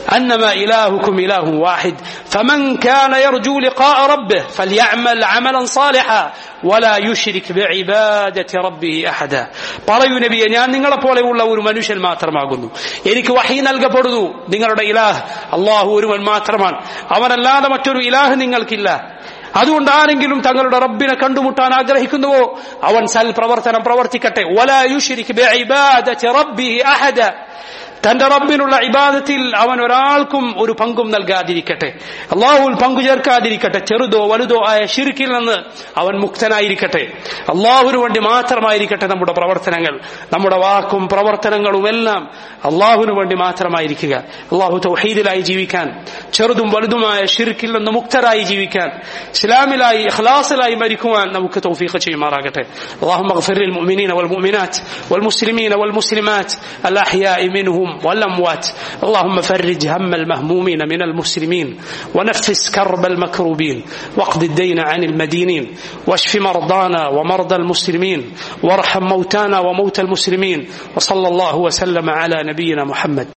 أنما إلهكم إله واحد فمن كان يرجو لقاء ربه فليعمل عملا صالحا ولا يشرك بعبادة ربه أحدا പറയൂ നബിയെ ഞാൻ നിങ്ങളെ പോലെയുള്ള ഒരു മനുഷ്യൻ മാത്രമാകുന്നു എനിക്ക് വഹി നൽകപ്പെടുന്നു നിങ്ങളുടെ ഇലാഹ് അള്ളാഹു ഒരുവൻ മാത്രമാണ് അവനല്ലാതെ മറ്റൊരു ഇലാഹ് നിങ്ങൾക്കില്ല അതുകൊണ്ട് ആരെങ്കിലും തങ്ങളുടെ റബ്ബിനെ കണ്ടുമുട്ടാൻ ആഗ്രഹിക്കുന്നുവോ അവൻ സൽ പ്രവർത്തനം പ്രവർത്തിക്കട്ടെ വലാ യുശ്രിക് ബിഇബാദത്തി റബ്ബിഹി അഹദ തന്റെ റബ്ബിനുള്ള ഇബാദത്തിൽ അവൻ ഒരാൾക്കും ഒരു പങ്കും നൽകാതിരിക്കട്ടെ അള്ളാഹുൽ പങ്കു ചേർക്കാതിരിക്കട്ടെ ചെറുതോ വലുതോ ആയ ഷിർക്കിൽ നിന്ന് അവൻ മുക്തനായിരിക്കട്ടെ അള്ളാഹുവിന് വേണ്ടി മാത്രമായിരിക്കട്ടെ നമ്മുടെ പ്രവർത്തനങ്ങൾ നമ്മുടെ വാക്കും പ്രവർത്തനങ്ങളും എല്ലാം അള്ളാഹുവിന് വേണ്ടി മാത്രമായിരിക്കുക അള്ളാഹു തൗഹീദിലായി ജീവിക്കാൻ ചെറുതും വലുതുമായ ഷിർക്കിൽ നിന്ന് മുക്തരായി ജീവിക്കാൻ ഇസ്ലാമിലായി ഇഖ്ലാസിലായി മരിക്കുവാൻ നമുക്ക് തൗഫീഖ് ചെയ്യുമാറാകട്ടെ اللهم اغفر للمؤمنين والمؤمنات والمسلمين والمسلمات الأحياء منهم والأموات اللهم فرج هم المهمومين من المسلمين ونفس كرب المكروبين واقض الدين عن المدينين واشف مرضانا ومرضى المسلمين وارحم موتانا وموتى المسلمين وصلى الله وسلم على نبينا محمد